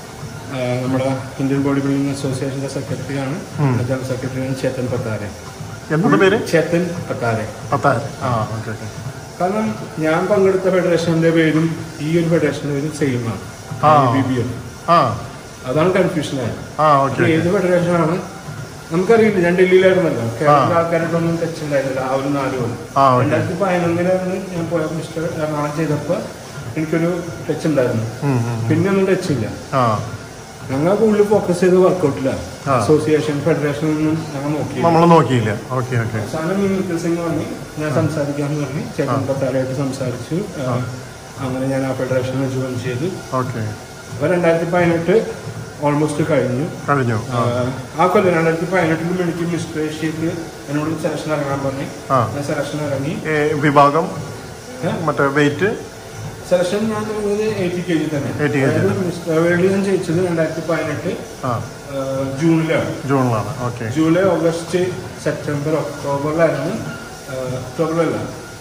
ആ, നമ്മുടെ ഇന്ത്യൻ ബോഡി ബിൽഡിംഗ് അസോസിയേഷന്റെ സെക്രട്ടറിയാണ് ഉം. ജനറൽ സെക്രട്ടറിയാണ് ചേത്തൻ പത്താരെ എന്തെന്ന് പേര് ചേത്തൻ പത്താരെ പത്തായിരം ആ ഓക്കെ ഓക്കെ കാരണം ഞാൻ പങ്കെടുത്ത ഫെഡറേഷന്റെ പേരും ഈ ഒരു ഫെഡറേഷന്റെ പേരും സെയിം ആണ് ആ. ബി ബി എം ആ അതാണ് കൺഫ്യൂഷൻ ആയത് ആ ഇത് ഓക്കെ ഏത് ഫെഡറേഷനാണ് നമുക്കറിയില്ല ഞാൻ ഡൽഹിയിലായിരുന്നല്ലോ കേരളത്തിലെ ആൾക്കാരായിട്ടൊന്നും ടച്ച് ഉണ്ടായിരുന്നില്ല ആ ഒരു നാല് കൊല്ലം ആ ഓക്കെ രണ്ടായിരത്തി പതിനൊന്നിലാണ് ഞാൻ പോയ മിസ്റ്റർ എറണാകുളം ചെയ്തപ്പോൾ എനിക്കൊരു ടച്ച് ഉണ്ടായിരുന്നു ഉം, ഉം. പിന്നെ ഒന്നും ടച്ച് ഇല്ല ആ ഞങ്ങൾ കൂടുതൽ ഫോക്കസ് ചെയ്ത് വർക്കൗട്ടിലാണ് ആ. അസോസിയേഷൻ ഫെഡറേഷൻ ഒന്നും ഞങ്ങൾ നോക്കി നമ്മൾ നോക്കിയില്ല ഓക്കെ ഓക്കെ അവസാനം മിനിറ്റ് സിംഗ് പറഞ്ഞു ഞാൻ സംസാരിക്കാന്ന് പറഞ്ഞു ചേട്ടൻ പത്താലായിട്ട് സംസാരിച്ചു ആ, അങ്ങനെ ഞാൻ ആ ഫെഡറേഷനിൽ ജോയിൻ ചെയ്തു ഓക്കെ അപ്പോൾ രണ്ടായിരത്തി പതിനെട്ട് ഓൾമോസ്റ്റ് കഴിഞ്ഞു കഴിഞ്ഞു ആ, ആ കൊല്ലം രണ്ടായിരത്തി പതിനെട്ടിലും എനിക്ക് മിസ്റ്റർ ഏഷ്യക്ക് എന്നോട് സെലക്ഷൻ ഇറങ്ങാൻ പറഞ്ഞു ആ. ഞാൻ സെലക്ഷൻ ഇറങ്ങി ഏ, വിഭാഗം ഏ? മറ്റേ വെയിറ്റ് സെലക്ഷൻ ഞാൻ എയ്റ്റി കെ ജി തന്നെ 80 kg. അതായത് മിസ്റ്റർ വേൾഡ് ഞാൻ ജയിച്ചത് രണ്ടായിരത്തി പതിനെട്ട് ആ ജൂണിലാണ് ജൂണിലാണ് ഓക്കെ ജൂലൈ ഓഗസ്റ്റ് സെപ്റ്റംബർ ഒക്ടോബറിലായിരുന്നു ആ, ഒക്ടോബറിലല്ല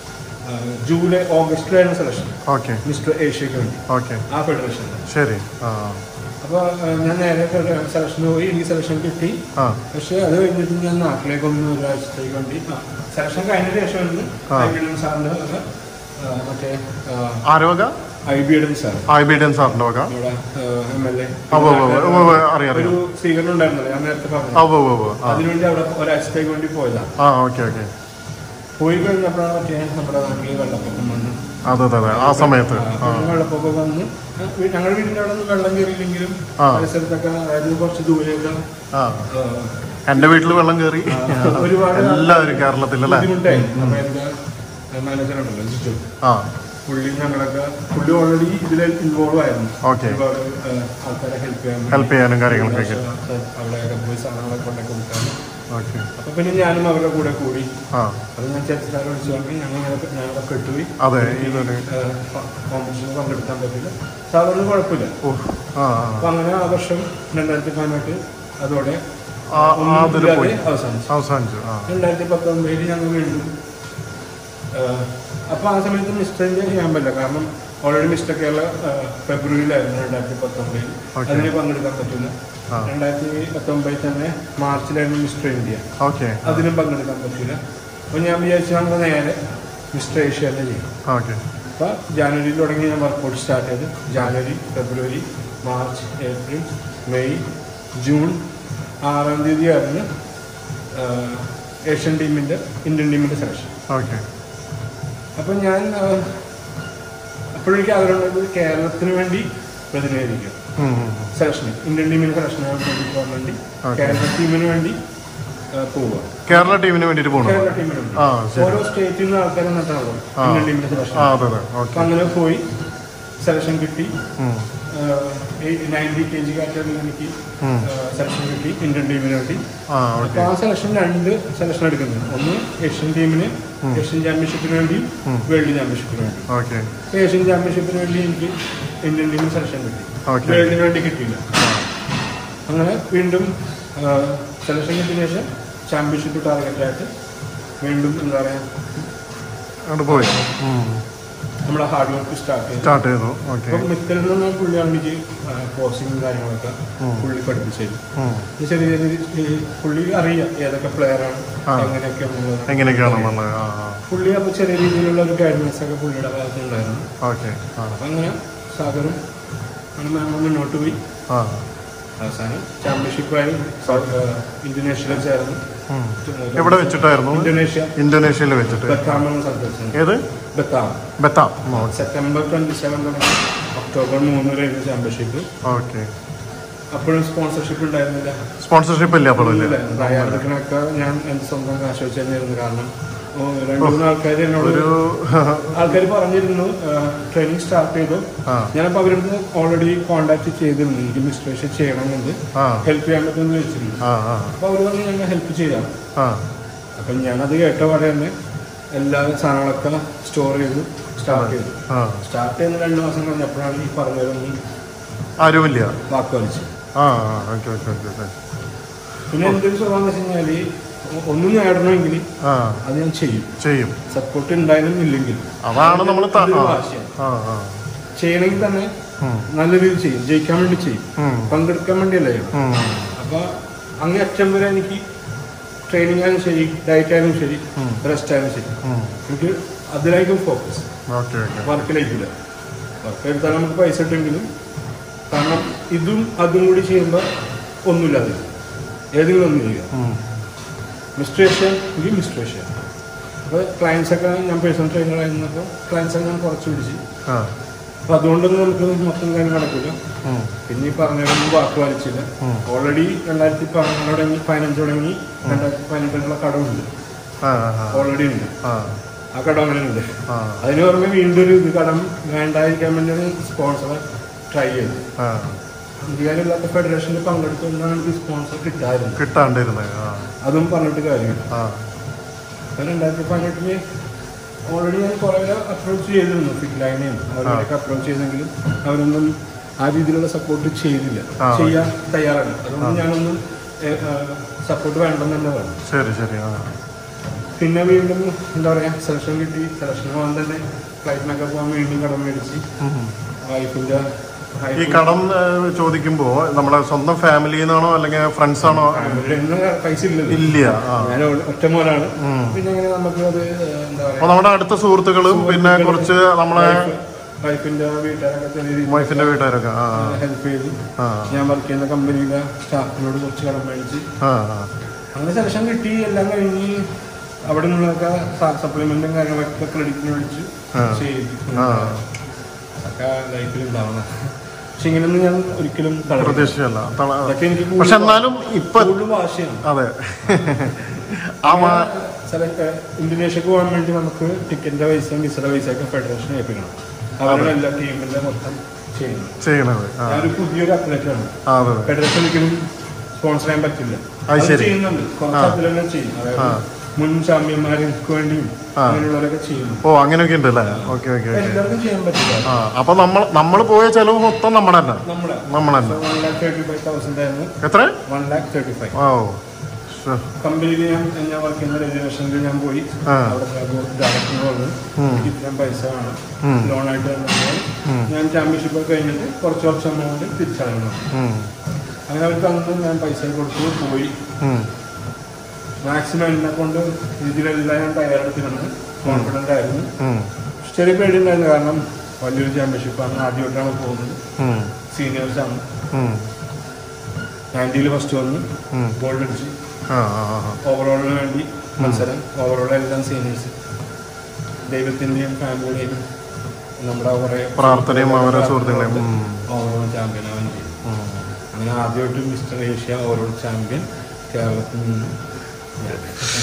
ആ, ജൂലൈ ഓഗസ്റ്റിലായിരുന്നു സെലക്ഷൻ ഓക്കെ മിസ്റ്റർ ഏഷ്യക്ക് വേണ്ടി ഓക്കെ ആ ഫെഡറേഷനിൽ ശരി ആ അപ്പോൾ ഞാൻ നേരെ സെലക്ഷന് പോയി എനിക്ക് സെലക്ഷൻ കിട്ടി ആ പക്ഷേ അത് കഴിഞ്ഞിട്ട് ഞാൻ നാട്ടിലേക്ക് ഒന്ന് ഒരാഴ്ചത്തേക്ക് വേണ്ടി സെലക്ഷൻ കഴിഞ്ഞ ശേഷമാണ് ആ. ഐ ബി ഡൻ സാറിൻ്റെ വക, ആ, മറ്റേ ആരോഗ്യ Hibi Eden sir Hibi Eden സാറിൻ്റെ വക നമ്മുടെ എം എൽ എ ആ, ഉവ്വ് ഉവ്വ് ഉവ്വ് ഉവ്വ് അറിയാം, അറിയാം. ഒരു സ്വീകരണം ഉണ്ടായിരുന്നല്ലോ ഞാൻ നേരത്തെ ആ പറഞ്ഞു ഉവ്വ് ഉവ്വ് ഉവ്വ്. ആ അതിനുവേണ്ടി അവിടെ ഒരാഴ്ചത്തേക്ക് വേണ്ടി പോയതാണ് ആ ഓക്കെ ഓക്കെ പോയി കഴിഞ്ഞപ്പോഴാണ് മറ്റേ നമ്മുടെ നാട്ടിൽ വെള്ളപ്പൊക്കം വന്നു അതെ അതെ അതെ ആ സമയത്ത് ആ, ആ പിന്നെ വെള്ളപ്പൊക്കം വന്ന് ഞങ്ങളുടെ വീടിന്റെ അവിടെ ഒന്നും വെള്ളം കയറിയില്ലെങ്കിലും ആ. പരിസരത്തൊക്കെ അതായത് കുറച്ച് ദൂരെയൊക്കെ ആ ആ, എന്റെ വീട്ടിൽ വെള്ളം കയറി ഒരുപാട് എല്ലാവരും കേരളത്തിലല്ലേ ബുദ്ധിമുട്ടായി അപ്പൊ എന്റെ മാനേജർ ഉണ്ടല്ലോ ജിജു ആ പുള്ളി ഞങ്ങളൊക്കെ പുള്ളി ഓൾറെഡി ഇതിൽ ഇൻവോൾവ് ആയിരുന്നു Okay. ഒരുപാട് ആ, ആൾക്കാരെ ഹെൽപ്പ് ചെയ്യാൻ വേണ്ടി. ഹെൽപ്പ് ചെയ്യാനും കാര്യങ്ങളൊക്കെ പക്ഷേ, അവിടെയൊക്കെ പോയി സാധനങ്ങളൊക്കെ കൊണ്ടൊക്കെ കൊടുക്കാൻ ഓക്കെ അപ്പൊ പിന്നെ ഞാനും അവരുടെ കൂടെ കൂടി ആ അത് ഞാൻ ചേച്ചിക്കാരെ വിളിച്ചു പറഞ്ഞു ഞങ്ങൾ ഇങ്ങനെ ഞങ്ങളെ പെട്ടുപോയി അതെ ഇതൊരു കോമ്പറ്റീഷനിൽ പങ്കെടുക്കാൻ പറ്റില്ല സാധാരണ കുഴപ്പമില്ല ഓ ആ അപ്പൊ അങ്ങനെ ആ വർഷം രണ്ടായിരത്തി പതിനെട്ട് അതോടെ ആ ഒന്നും ആ അതിൽ ഇല്ലാതെ പോയി അവസാനിച്ചു അവസാനിച്ചു ആ രണ്ടായിരത്തി പത്തൊമ്പതിൽ ഞങ്ങൾ വീണ്ടും ആഹ്, അപ്പൊ ആ സമയത്ത് മിസ്റ്റർ ഇന്ത്യ ചെയ്യാൻ പറ്റില്ല കാരണം ഓൾറെഡി മിസ്റ്റർ കേരള ആഹ്, ഫെബ്രുവരിയിലായിരുന്നു രണ്ടായിരത്തി പത്തൊമ്പതിൽ Okay. അതിന് പങ്കെടുക്കാൻ പറ്റില്ല ആ. രണ്ടായിരത്തി പത്തൊമ്പതിൽ തന്നെ മാർച്ചിലായിരുന്നു മിസ്റ്റർ ഇന്ത്യ ഓക്കെ അതിനും പങ്കെടുക്കാൻ പറ്റില്ല അപ്പൊ ഞാൻ വിചാരിച്ചു നമ്മൾ നേരെ മിസ്റ്റർ ഏഷ്യ തന്നെ ചെയ്യും ഓക്കെ അപ്പൊ ജാനുവരിയിൽ തുടങ്ങി ഞാൻ വർക്കൗട്ട് സ്റ്റാർട്ട് ചെയ്ത് January February March April May June ആറാം തീയതി ആയിരുന്നു ആഹ്, ഏഷ്യൻ ടീമിന്റെ ഇന്ത്യൻ ടീമിന്റെ സെലക്ഷൻ ഓക്കെ അപ്പം ഞാൻ ആഹ്, അപ്പോഴേക്കും ആഗ്രഹമുള്ളത് കേരളത്തിന് വേണ്ടി പ്രതിനിധീകരിക്കും സെലക്ഷന് ഇന്ത്യൻ ടീമിന് സെലക്ഷൻ പോകാൻ വേണ്ടി Okay. കേരള ടീമിന് വേണ്ടി ആഹ്, പോവുക കേരള ടീമിന് വേണ്ടിയിട്ട് പോകണം കേരള ടീമിന് വേണ്ടി ആ, ശരി. ഓരോ സ്റ്റേറ്റിൽ നിന്ന് ആൾക്കാരെ നട്ടാണല്ലോ ആ. ഇന്ത്യൻ ടീമിന്റെ സെലക്ഷൻ ആ അതെ അതെ അപ്പൊ ഓക്കെ അങ്ങനെ പോയി സെലക്ഷൻ കിട്ടി ഉം. നയൻറ്റി കെ ജി കാറ്റഗറിയിൽ എനിക്ക് ഉം. സെലക്ഷൻ കിട്ടി ഇന്ത്യൻ ടീമിന് വേണ്ടി ആ അപ്പൊ ഓക്കെ ആ സെലക്ഷൻ രണ്ട് സെലക്ഷൻ എടുക്കുന്നുണ്ട് ഒന്ന് ഏഷ്യൻ ടീമിന് ഏഷ്യൻ ചാമ്പ്യൻഷിപ്പിന് വേണ്ടി വേൾഡ് ചാമ്പ്യൻഷിപ്പിന് വേണ്ടി ഓക്കെ അപ്പൊ ഏഷ്യൻ ചാമ്പ്യൻഷിപ്പിന് വേണ്ടി എനിക്ക് ഇന്ത്യൻ ടീമിന് സെലക്ഷൻ കിട്ടി Okay. വേൾഡിന് വേണ്ടി കിട്ടിയില്ല അങ്ങനെ വീണ്ടും സെലക്ഷൻ കിട്ടിയ ശേഷം ചാമ്പ്യൻഷിപ്പ് ടാർഗറ്റായിട്ട് വീണ്ടും എന്താ പറയാ അങ്ങോട്ട് പോയി നമ്മുടെ ഹാർഡ് വർക്ക് സ്റ്റാർട്ട് ചെയ്തു സ്റ്റാർട്ട് ചെയ്തു ഓക്കെ അപ്പം മിക്കലിൽ നിന്ന് പുള്ളിയാണ് എനിക്ക് കോച്ചിങ്ങും കാര്യങ്ങളൊക്കെ പുള്ളി പഠിപ്പിച്ചത് ഈ ചെറിയ ചെറിയ ഈ പുള്ളി അറിയാം ഏതൊക്കെ പ്ലെയറാണ് ആ. എങ്ങനെയൊക്കെ ഉള്ളത് എങ്ങനെയൊക്കെയാണെന്നുള്ളത് ആ ആ പുള്ളി അപ്പോൾ ചെറിയ രീതിയിലുള്ള ഒരു ഗൈഡൻസ് ഒക്കെ പുള്ളിയുടെ ഭാഗത്ത് ഉണ്ടായിരുന്നു ഓക്കെ ആ അപ്പം അങ്ങനെ സാഗറും അങ്ങനെ നമ്മൾ മുന്നോട്ട് പോയി ആ അവസാനം ചാമ്പ്യൻഷിപ്പായി ഇന്തോനേഷ്യയിൽ ചേർന്നു ഉം. എവിടെ വെച്ചിട്ടായിരുന്നു ഇന്തോനേഷ്യ ഇന്തോനേഷ്യയിൽ വെച്ചിട്ട് ബത്താം എന്ന സ്ഥലത്ത് വെച്ചാണ് ഏത് Batam Batam September twenty seven തുടങ്ങി ഒക്ടോബർ മൂന്ന് വരെയായിരുന്നു ചാമ്പ്യൻഷിപ്പ് ഓക്കെ അപ്പോഴും സ്പോൺസർഷിപ്പ് ഉണ്ടായിരുന്നില്ല സ്പോൺസർഷിപ്പ് ഇല്ല അപ്പോഴും ഇല്ല തയ്യാറെടുക്കണൊക്കെ ഞാൻ എന്റെ സ്വന്തം കാശ് വെച്ച് തന്നെയായിരുന്നു കാരണം ഓ, രണ്ടു മൂന്ന് ആൾക്കാർ എന്നോട് ഒരു ആൾക്കാർ പറഞ്ഞിരുന്നു ട്രെയിനിങ് സ്റ്റാർട്ട് ചെയ്തു ആ. ഞാനപ്പോൾ അവരുടെ ഓൾറെഡി കോണ്ടാക്ട് ചെയ്തിരുന്നു എനിക്ക് മിസ്ട്രേഷൻ ചെയ്യണമെന്നുണ്ട് ആ ഹെൽപ്പ് ചെയ്യാൻ പറ്റുമെന്ന് ചോദിച്ചിരുന്നു ആ ആ അപ്പോൾ അവർ പറഞ്ഞു ഞങ്ങൾ ഹെൽപ്പ് ചെയ്യാം ആ അപ്പം ഞാനത് കേട്ട പാടെ തന്നെ എല്ലാ സാധനങ്ങളൊക്കെ സ്റ്റോർ ചെയ്തു സ്റ്റാർട്ട് ചെയ്തു ആ സ്റ്റാർട്ട് ചെയ്യുന്ന രണ്ട് മാസം കഴിഞ്ഞപ്പോഴാണ് ഈ പറഞ്ഞതൊന്നും ആരുമില്ല വാക്ക് വലിച്ചു ആ ആ ഓക്കെ ഓക്കെ ഓക്കെ ഓക്കെ പിന്നെ എന്തൊരു സ്വഭാവം വെച്ച് കഴിഞ്ഞാൽ ഒന്നും നേടണമെങ്കിൽ ആ അത് ഞാൻ ചെയ്യും ചെയ്യും സപ്പോർട്ട് ഉണ്ടായാലും ഇല്ലെങ്കിലും അതാണ് നമ്മൾ അതൊരു വാശിയാണ്. ആ ആ ചെയ്യണമെങ്കിൽ തന്നെ ഉം. നല്ല രീതിയിൽ ചെയ്യും ജയിക്കാൻ വേണ്ടി ചെയ്യും ഉം. പങ്കെടുക്കാൻ വേണ്ടിയല്ല ചെയ്യണം ഉം. അപ്പൊ അങ്ങേ അറ്റം വരെ എനിക്ക് ട്രെയിനിങ് ആയാലും ശരി ഡയറ്റ് ആയാലും ശരി റെസ്റ്റ് ആയാലും ശരി ഉം. എനിക്ക് അതിലായിരിക്കും ഫോക്കസ് ഓക്കെ ഓക്കെ വർക്കിലേക്കില്ല വർക്ക് എടുത്താൽ നമുക്ക് പൈസ കിട്ടുമെങ്കിലും കാരണം ഇതും അതും കൂടി ചെയ്യുമ്പോൾ ഒന്നുമില്ലാതെ ഏതെങ്കിലും ഒന്നും ചെയ്യുക ഉം. മിസ്ട്രേഷൻ എങ്കിൽ മിസ്ട്രേഷൻ അപ്പോൾ ക്ലയൻസൊക്കെ ഞാൻ പേഴ്സണൽ ട്രെയിനർ ആയിരുന്നപ്പോൾ ക്ലയൻസൊക്കെ ഞാൻ കുറച്ച് പിടിച്ച് ആ അപ്പോൾ അതുകൊണ്ടൊന്നും നമുക്ക് മൊത്തം കാര്യം നടക്കില്ല ഉം. പിന്നെ ഈ പറഞ്ഞതൊന്നും വാക്ക് പാലിച്ചില്ല ഓൾറെഡി രണ്ടായിരത്തി പതിനാറ് തുടങ്ങി പതിനഞ്ച് തുടങ്ങി രണ്ടായിരത്തി പതിനെട്ടിനുള്ള കടമുണ്ട് ആ ആ ഓൾറെഡി ഉണ്ട് ആ ആ കടം അങ്ങനെ ഉണ്ട് ആ അതിന് പുറമെ വീണ്ടും ഒരു ഇത് കടം വേണ്ടായിരിക്കാൻ വേണ്ടി ഒരു സ്പോൺസറെ ട്രൈ ചെയ്തു ആ ഇന്ത്യയിലില്ലാത്ത ഫെഡറേഷനിൽ പങ്കെടുത്തുകൊണ്ടാണ് എനിക്ക് സ്പോൺസർ കിട്ടാറുണ്ട് കിട്ടാണ്ടിരുന്നത് ആ അതും പറഞ്ഞിട്ട് കാര്യമില്ല ആ അപ്പോൾ രണ്ടായിരത്തി പതിനെട്ടില് ഓൾറെഡി ഞാൻ കുറേ അപ്രോച്ച് ചെയ്തിരുന്നു ഫിറ്റ് ലൈനെയും അവരൊക്കെ അപ്രോച്ച് ചെയ്തെങ്കിലും അവരൊന്നും ആ രീതിയിലുള്ള സപ്പോർട്ട് ചെയ്തില്ല ആ. ചെയ്യാൻ തയ്യാറാണ് അതുകൊണ്ട് ഞാനൊന്നും സപ്പോർട്ട് വേണ്ടെന്ന് തന്നെ പറഞ്ഞു ശരി ശരി ആ പിന്നെ വീണ്ടും എന്താ പറയുക സെലക്ഷൻ കിട്ടി സെലക്ഷൻ പോകാൻ തന്നെ ഫ്ലൈറ്റിനൊക്കെ പോകാൻ വീണ്ടും കടം മേടിച്ച് ഉം. വൈഫിൻ്റെ ഈ കടം ഏഹ്, ചോദിക്കുമ്പോ നമ്മളെ സ്വന്തം ഫാമിലിയിൽ നിന്നാണോ അല്ലെങ്കിൽ ഫ്രണ്ട്സ് ആണോ പൈസ ഇല്ലല്ലോ ഇല്ല ആ ഞാൻ ഒറ്റ മോനാണ് പിന്നെ എങ്ങനെ നമുക്ക് അത് എന്താ അപ്പൊ പറയുക നമ്മുടെ അടുത്ത സുഹൃത്തുക്കളും പിന്നെ കുറച്ച് നമ്മളെ വൈഫിന്റെ വീട്ടുകാരൊക്കെ ചെറിയ രീതിയിൽ വൈഫിന്റെ വീട്ടുകാരൊക്കെ ആ ഹെൽപ്പ് ചെയ്തു ആ ഞാൻ വർക്ക് ചെയ്യുന്ന കമ്പനിയിലെ സ്റ്റാഫിനോട് കുറച്ച് കടം മേടിച്ച് ആ ആ അങ്ങനെ സെലക്ഷൻ കിട്ടി എല്ലാം കഴിഞ്ഞ് അവിടെ നിന്നൊക്കെ സപ്ലിമെന്റും കാര്യങ്ങളൊക്കെ ക്രെഡിറ്റിന് മേടിച്ച് ആ. ചെയ്തു ആ അതൊക്കെ ലൈഫിൽ ഉണ്ടാവണം പക്ഷെ ഇങ്ങനെയൊന്നും ഞാൻ ഒരിക്കലും തളരില്ല. പ്രതീക്ഷയല്ല തള- അതൊക്കെ എനിക്ക് പക്ഷെ എന്നാലും ഇപ്പൊ കൂടുതൽ വാശിയാണ് അതെ ആ മാ- സെലക്ട് ഇന്തോനേഷ്യക്ക് പോകാൻ വേണ്ടി നമുക്ക് ടിക്കറ്റിന്റെ പൈസയും വിസയുടെ പൈസയൊക്കെ ഫെഡറേഷൻ ഏൽപ്പിക്കണം അവരുടെ എല്ലാ ടീമിന്റെ മൊത്തം ചെയ്യുന്നു ചെയ്യണത് ആ ഞാനൊരു പുതിയൊരു അത്ലറ്റാണ് ആ, അതെ അതെ ഫെഡറേഷൻ ഒരിക്കലും സ്പോൺസർ ചെയ്യാൻ പറ്റില്ല അത് അത് ശരി. ചെയ്യുന്നുണ്ട് കുറച്ച് ആ. അതിലെല്ലാം ചെയ്യും ആ. അതായത് മുൻ ചാമ്പ്യന്മാർക്ക് വേണ്ടിയും ആ. അങ്ങനെയുള്ളവരൊക്കെ ചെയ്യുന്നു ഓ അങ്ങനെയൊക്കെ ഉണ്ട് അല്ലേ ഓക്കെ ഓക്കെ ഓക്കെ എല്ലാവർക്കും ചെയ്യാൻ പറ്റില്ല ആ അപ്പൊ നമ്മൾ നമ്മൾ പോയ ചെലവ് മൊത്തം നമ്മുടെ തന്നെ നമ്മളെ നമ്മൾ തന്നെ one lakh thirty five thousand ആയിരുന്നു എത്ര വൺ ലാക്ക് തേർട്ടി ഫൈവ് ഓ ശ്ശെ. കമ്പനിയിൽ ഞാൻ ഞാൻ വർക്ക് ചെയ്യുന്ന രജിസ്ട്രേഷനിൽ ഞാൻ പോയി ആ. അവിടെ ഡയറക്ടർ പറഞ്ഞു ഉം. എനിക്ക് ഇത്രയും പൈസ വേണം ഉം. ലോണായിട്ട് തന്നാൽ ഞാൻ ചാമ്പ്യൻഷിപ്പ് ഒക്കെ കഴിഞ്ഞിട്ട് കുറച്ച് വർഷം എമൗണ്ട് തിരിച്ചടങ്ങണം ഉം. അങ്ങനെ അവർ തന്നു ഞാൻ പൈസ കൊടുത്തു പോയി ഉം. മാക്സിമം എന്നെ കൊണ്ട് ഇതിലെല്ലാം ഞാൻ തയ്യാറെടുത്തിരുന്നു കോൺഫിഡൻ്റ് ആയിരുന്നു ഉം. ചെറിയ പേടിയുണ്ടായിരുന്നു കാരണം വലിയൊരു ചാമ്പ്യൻഷിപ്പാണ് ആദ്യമായിട്ടാണ് പോകുന്നത് ഉം. സീനിയേഴ്സാണ് ഉം. നയൻറ്റിയിൽ ഫസ്റ്റ് വന്നു ഉം. ഗോൾഡ് അടിച്ച് ആ ആ ആ ഓവറോളിന് വേണ്ടി മത്സരം ഓവറോൾ എല്ലാം സീനിയേഴ്സ് ദൈവത്തിൻ്റെയും ഫാമിലിയുടെയും നമ്മുടെ കുറേ പ്രാർത്ഥനയും അവരെ സുഹൃത്തുക്കളെയും ഉം. ഓവറോൾ ചാമ്പ്യൻ അവൻ ചെയ്തു ഉം. അങ്ങനെ ആദ്യമായിട്ട് മിസ്റ്റർ ഏഷ്യ ഓവറോൾ ചാമ്പ്യൻ കേരളത്തിൽ നിന്ന് ഞാൻ.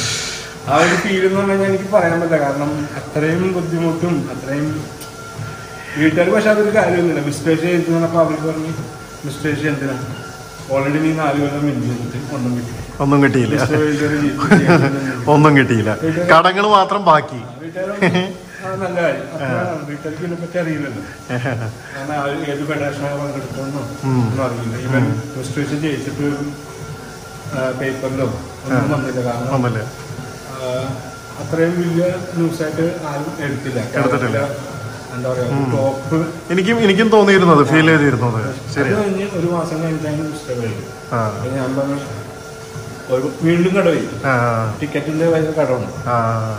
ആ ഒരു ഫീൽ എന്ന് പറഞ്ഞു കഴിഞ്ഞാൽ എനിക്ക് പറയാൻ പറ്റില്ല കാരണം അത്രയും ബുദ്ധിമുട്ടും അത്രയും വീട്ടുകാർ പക്ഷെ അതൊരു കാര്യമൊന്നുമില്ല മിസ്റ്റർ ഏഷ്യ ചെയ്തു പറഞ്ഞപ്പോൾ അവർ പറഞ്ഞു മിസ്റ്റർ ഏഷ്യ എന്തിനാണ് ഓൾറെഡി നീ നാല് കൊല്ലം വിൻ ചെയ്തിട്ട് ഒന്നും കിട്ടി ഒന്നും കിട്ടിയില്ല മിസ്റ്റർ വേൾഡ് ഒരു ജീവിതം ഒന്നും കിട്ടിയില്ല കടങ്ങൾ മാത്രം ബാക്കി വീട്ടുകാരും ആ, നല്ല കാര്യം അപ്പോഴാണ് വീട്ടുകാർക്ക് ഇതിനെ പറ്റി അറിയില്ലല്ലോ കാരണം അവർ ഏത് ഫെഡറേഷനാണ് പങ്കെടുത്തോന്നോ ഒന്നും അറിയില്ല ഇവൻ രജിസ്ട്രേഷൻ ജയിച്ചിട്ട് പേപ്പറിലോ ഒന്നും വന്നില്ല കാരണം ഒന്നല്ലേ ആ, അത്രയും വലിയ ന്യൂസായിട്ട് ആരും എടുത്തില്ല എടുത്തിട്ടില്ല. എന്താ പറയാ ടോപ്പ് എനിക്കും എനിക്കും തോന്നിയിരുന്നത് ഫീൽ ചെയ്തിരുന്നത് ശരി അത് കഴിഞ്ഞ് ഒരു മാസം കഴിഞ്ഞിട്ടാണ് മിസ്റ്റർ വേൾഡ് ആ അപ്പൊ ഞാൻ പറഞ്ഞു ഒരു വീണ്ടും കടവയി ആ ടിക്കറ്റിന്റെ ഭയങ്കര കടമാണ് ആ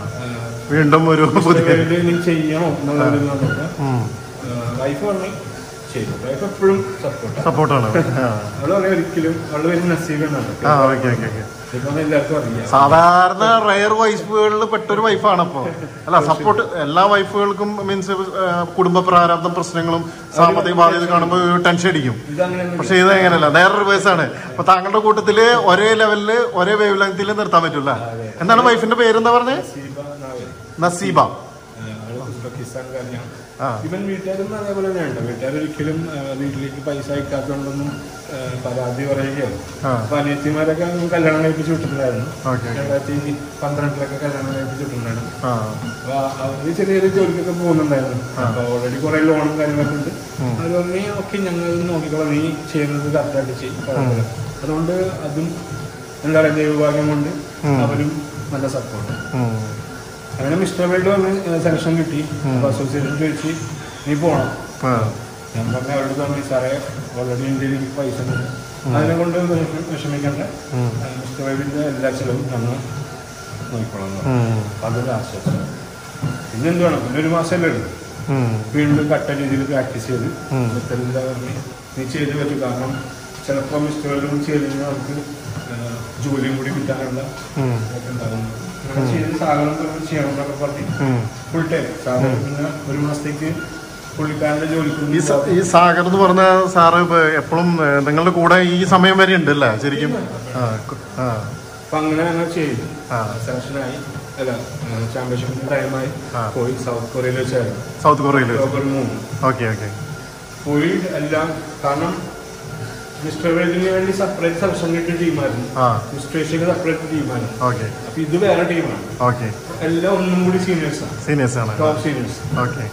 വീണ്ടും ഒരു പുതിയ വേൾഡ് ഇനി ചെയ്യണോ എന്നുള്ളൊരു നോക്കാം ഉം. വൈഫ് പറഞ്ഞു ചെയ്തു വൈഫ് എപ്പോഴും സപ്പോർട്ട് സപ്പോർട്ടാണ് ആ അവള് പറയാം ഒരിക്കലും അവള് പേര് നസീബാണ് ആ ഓക്കെ ഓക്കെ ഓക്കെ ഇപ്പം എല്ലാവർക്കും അറിയാം സാധാരണ റയർ വൈഫുകളിൽ പെട്ടൊരു വൈഫാണ് അപ്പോ അല്ല സപ്പോർട്ട് എല്ലാ വൈഫുകൾക്കും മീൻസ് കുടുംബ പ്രാരാബ്ദം പ്രശ്നങ്ങളും സാമ്പത്തിക ബാധ്യത കാണുമ്പോൾ ടെൻഷൻ അടിക്കും ഇതങ്ങനെ പക്ഷെ ഇത് അങ്ങനെയല്ല നേരെ റിവേഴ്സ് ആണ് അപ്പൊ താങ്കളുടെ കൂട്ടത്തില് ഒരേ ലെവലില് ഒരേ വേവ് ലെങ്തിൽ നിർത്താൻ പറ്റൂല എന്താണ് വൈഫിന്റെ പേരെന്താ പറഞ്ഞത് നസീബ നാവൽ നസീബ അവള് ഉസ്ബെക്കിസ്ഥാൻകാരിയാണ് ആ ഇവൻ വീട്ടുകാരും അതേപോലെ തന്നെയുണ്ട് വീട്ടുകാർ ഒരിക്കലും ആ, വീട്ടിലേക്ക് പൈസ അയക്കാത്തതുകൊണ്ടൊന്നും ആ, പരാതി പറയുകയോ ആ. അപ്പൊ അനിയത്തിമാരൊക്കെ കല്യാണം കഴിപ്പിച്ച് വിട്ടിട്ടുണ്ടായിരുന്നു ഓക്കെ ഓക്കെ രണ്ടായിരത്തി പന്ത്രണ്ടിലൊക്കെ കല്യാണം കഴിപ്പിച്ച് വിട്ടിട്ടുണ്ടായിരുന്നു ആ അപ്പൊ അവര് ചെറിയ ചെറിയ ജോലിക്കൊക്കെ പോകുന്നുണ്ടായിരുന്നു അപ്പൊ ഓൾറെഡി കുറെ ലോണും കാര്യങ്ങളൊക്കെ ഉണ്ട് അവര് പറഞ്ഞു ഓക്കെ ഞങ്ങൾ നോക്കിക്കോളാം നീ ചെയ്യുന്നത് കറക്റ്റായിട്ട് ചെയ്യും കുഴപ്പമില്ല." അതുകൊണ്ട് അതും എന്താ പറയാ ദൈവഭാഗ്യം കൊണ്ട് അവരും നല്ല സപ്പോർട്ട് ഉം. അങ്ങനെ മിസ്റ്റർ വേൾഡ് വന്ന് സെലക്ഷൻ കിട്ടി അപ്പൊ അസോസിയേഷൻ ചോദിച്ച് നീ പോണം ആ ഞാൻ പറഞ്ഞ അവരോട് പറഞ്ഞു സാറേ ഓൾറെഡി ഇന്ത്യയിൽ എനിക്ക് പൈസ ഉണ്ട് അതിനെ കൊണ്ട് വിഷമി- വിഷമിക്കണ്ട മിസ്റ്റർ വേൾഡിന്റെ എല്ലാ ചിലവും ഞങ്ങൾ നോക്കിക്കോളാം എന്ന് പറഞ്ഞു. ഉം. അപ്പൊ അതൊരു ആശ്വാസം പിന്നെ എന്ത് വേണം പിന്നെ ഒരു മാസമല്ലേ ഉള്ളൂ ഉം. വീണ്ടും കട്ട രീതിയിൽ പ്രാക്ടീസ് ചെയ്ത് ഉം. മെത്തഡില്ല പറഞ്ഞ് നീ ചെയ്ത് പറ്റും കാരണം ചിലപ്പോൾ മിസ്റ്ററുകളും ചെയ്ത് കഴിഞ്ഞാൽ അവർക്ക് ആ, ജോലിയും കൂടി കിട്ടാനുള്ള ഉം. ഇതൊക്കെ ഉണ്ടാകുന്നു അങ്ങനെ ചെയ്ത് സാധനം പറഞ്ഞ് ചെയ്യണം എന്നൊക്കെ പറഞ്ഞു ഉം. ഫുൾ ടൈം സാധനം പിന്നെ ഒരു മാസത്തേക്ക് പുള്ളിക്കാരൻ്റെ ജോലിക്ക് ഈ സ- ഈ സാഗർ എന്ന് പറഞ്ഞ സാറ് എപ്പോഴും നിങ്ങളുടെ കൂടെ ഈ സമയം വരെ ഉണ്ട് അല്ലേ ശരിക്കും ആ കു- ആ അപ്പൊ അങ്ങനെ ഞങ്ങൾ ചെയ്തു ആ. സെലക്ഷനായി അല്ല ചാമ്പ്യൻഷിപ്പിന്റെ ടൈമായി ആ. പോയി സൗത്ത് കൊറിയയിൽ വെച്ചായിരുന്നു സൗത്ത് കൊറിയയിൽ ഒക്ടോബർ മൂന്ന് ഓക്കെ ഓക്കെ പോയി എല്ലാം കാരണം മിസ്റ്റർ വേൾഡിന് വേണ്ടി സെപ്പറേറ്റ് സെലക്ഷൻ കിട്ടിയ ടീമായിരുന്നു ആ മിസ്റ്റർ ഏഷ്യക്ക് സെപ്പറേറ്റ് ടീമായിരുന്നു ഓക്കെ അപ്പൊ ഇത് വേറെ ടീമാണ് ഓക്കെ എല്ലാം ഒന്നും കൂടി സീനിയേഴ്സാണ് സീനിയേഴ്സ് ആണ് ടോപ്പ് സീനിയേഴ്സ് ഓക്കെ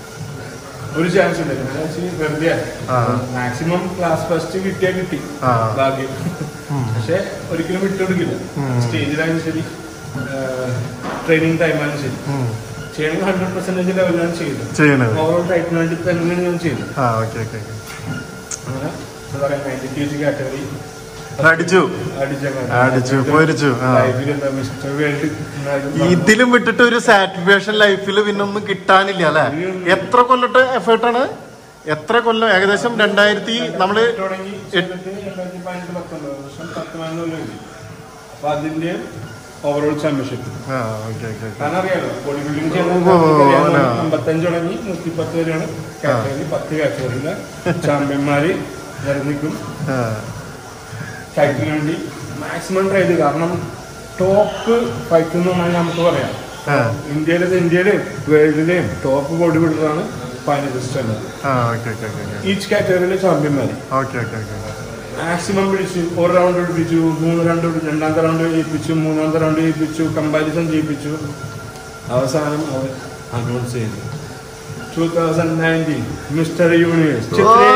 ഒരു ചാൻസ് ഇല്ല ഞാൻ വെച്ച് വെറുതെ ആ. മാക്സിമം ക്ലാസ് ഫസ്റ്റ് കിട്ടിയാൽ കിട്ടി ആ. ഭാഗ്യം പക്ഷെ ഒരിക്കലും വിട്ടുകൊടുക്കില്ല സ്റ്റേജിലായാലും ശരി ട്രെയിനിങ് ടൈമായാലും ശരി ചെയ്യണമെങ്കിൽ ഹൺഡ്രഡ് പെർസെന്റേജ് ലെവലിലാണ് ചെയ്തത് ചെയ്യണത് ഓവറോൾ ടൈറ്റിന് വേണ്ടി തന്നെയാണ് ഞാൻ ചെയ്തത് ആ ഓക്കെ ഓക്കെ ഓക്കെ അങ്ങനെ എന്താ പറയാ നയൻറ്റി കെ ജി കാറ്റഗറി അടിച്ചു അടിച്ചു, പൊരിച്ചു, ആ. മിസ്റ്റർ വേൾഡ് ഇതിലും വിട്ടിട്ട് ഒരു സാറ്റിസ്ഫാക്ഷൻ ലൈഫിൽ പിന്നെ ഒന്നും കിട്ടാനില്ല അല്ലെ എത്ര കൊല്ലത്തെ എഫേർട്ടാണ് എത്ര കൊല്ലം ഏകദേശം രണ്ടായിരത്തി നമ്മള് തുടങ്ങി എട്ട്- രണ്ടായിരത്തി പതിനെട്ട് പത്തൊമ്പത് വർഷം പത്ത് പതിനൊന്ന് കൊല്ലം കഴിഞ്ഞു. അപ്പൊ അതിന്റെ ഓവറോൾ ചാമ്പ്യൻഷിപ്പ് ആ ഓക്കെ ഓക്കെ ഓക്കെ കാരണം അറിയാലോ ബോഡി ബിൽഡിംഗ് ഓ, ഓ, ഓ, ആ. അമ്പത്തഞ്ച് തുടങ്ങി നൂറ്റിപ്പത്ത് വരെയാണ് കാറ്റഗറി പത്ത് കാറ്റഗറിയിലെ ചാമ്പ്യന്മാര് നിരന്നിക്കും ആ ടൈറ്റിന് വേണ്ടി മാക്സിമം ട്രൈ ചെയ്തു കാരണം ടോപ്പ് ഫൈറ്റ് എന്ന് പറഞ്ഞാൽ നമുക്ക് പറയാം ആ. ഇന്ത്യയിലെ ഇന്ത്യയിലെയും വേൾഡിലെയും ടോപ്പ് ബോഡി ബിൽഡറാണ് ഫൈനലിസ്റ്റ് എന്നത് ആ okay okay okay okay each കാറ്റഗറിയിലെ ചാമ്പ്യന്മാർ ഓക്കെ ഓക്കെ ഓക്കെ മാക്സിമം പിടിച്ചു ഒരു റൗണ്ട് പിടിപ്പിച്ചു മൂന്ന് റൗണ്ട് രണ്ടാമത്തെ റൗണ്ട് ജയിപ്പിച്ചു മൂന്നാമത്തെ റൗണ്ട് ജയിപ്പിച്ചു കമ്പാരിസൺ ചെയ്യിപ്പിച്ചു അവസാനം അവർ അനൗൺസ് ചെയ്തു two thousand nineteen mister universe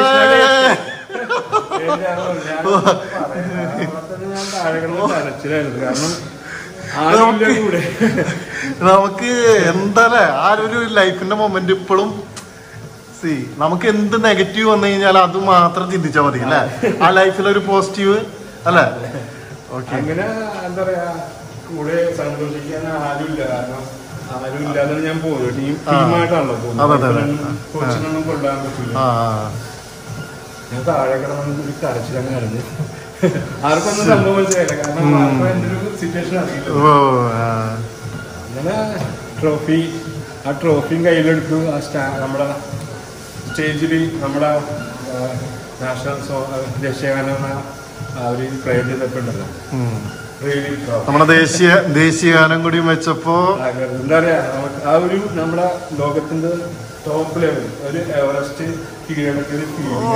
ഞാൻ താഴെ കിടന്ന് കരച്ചിലായിരുന്നു കാരണം ആരുമില്ല കൂടെ നമുക്ക് എന്താല്ലേ ആ ഒരു ലൈഫിന്റെ മൊമെന്റ് ഇപ്പോഴും സി നമുക്ക് എന്ത് നെഗറ്റീവ് വന്നു കഴിഞ്ഞാൽ അത് മാത്രം ചിന്തിച്ചാൽ മതി അല്ലേ ആ ലൈഫിൽ ഒരു പോസിറ്റീവ് അല്ലേ ഓക്കെ അങ്ങനെ എന്താ പറയാ കൂടെ സന്തോഷിക്കാൻ ആരുമില്ല കാരണം ആരും ഇല്ലാതെ ഞാൻ പോകുന്നത് ടീം ആ. ടീമായിട്ടാണല്ലോ അതെ, അതെ, അതെ. പോകുന്നത് കോച്ചിനൊന്നും കൊണ്ടുപോകാൻ പറ്റില്ല ആ ഞാൻ താഴെ കിടന്നു ഒരു കരച്ചിലങ്ങ് കരഞ്ഞ് ആർക്കൊന്നും സംഭവം മനസ്സിലായില്ല കാരണം ആർക്കും എൻ്റെ ഒരു സിറ്റുവേഷൻ അറിയില്ല ഓ ആ. അങ്ങനെ ട്രോഫി ആ ട്രോഫിയും കയ്യിലെടുത്തു ആ സ്റ്റാ നമ്മുടെ സ്റ്റേജിൽ നമ്മുടെ നാഷണൽ സോ ദേശീയഗാനം ആ ഒരു പ്രയർ ചെയ്തപ്പോണ്ടല്ലോ ഉം. റിയലി നമ്മുടെ ദേശീയ ദേശീയ ഗാനം കൂടി വെച്ചപ്പോ എന്താ പറയാ നമുക്ക് ആ ഒരു നമ്മുടെ ലോകത്തിന്റെ ടോപ്പ് ലെവൽ ഒരു എവറസ്റ്റ് കീഴടക്കിയ ഒരു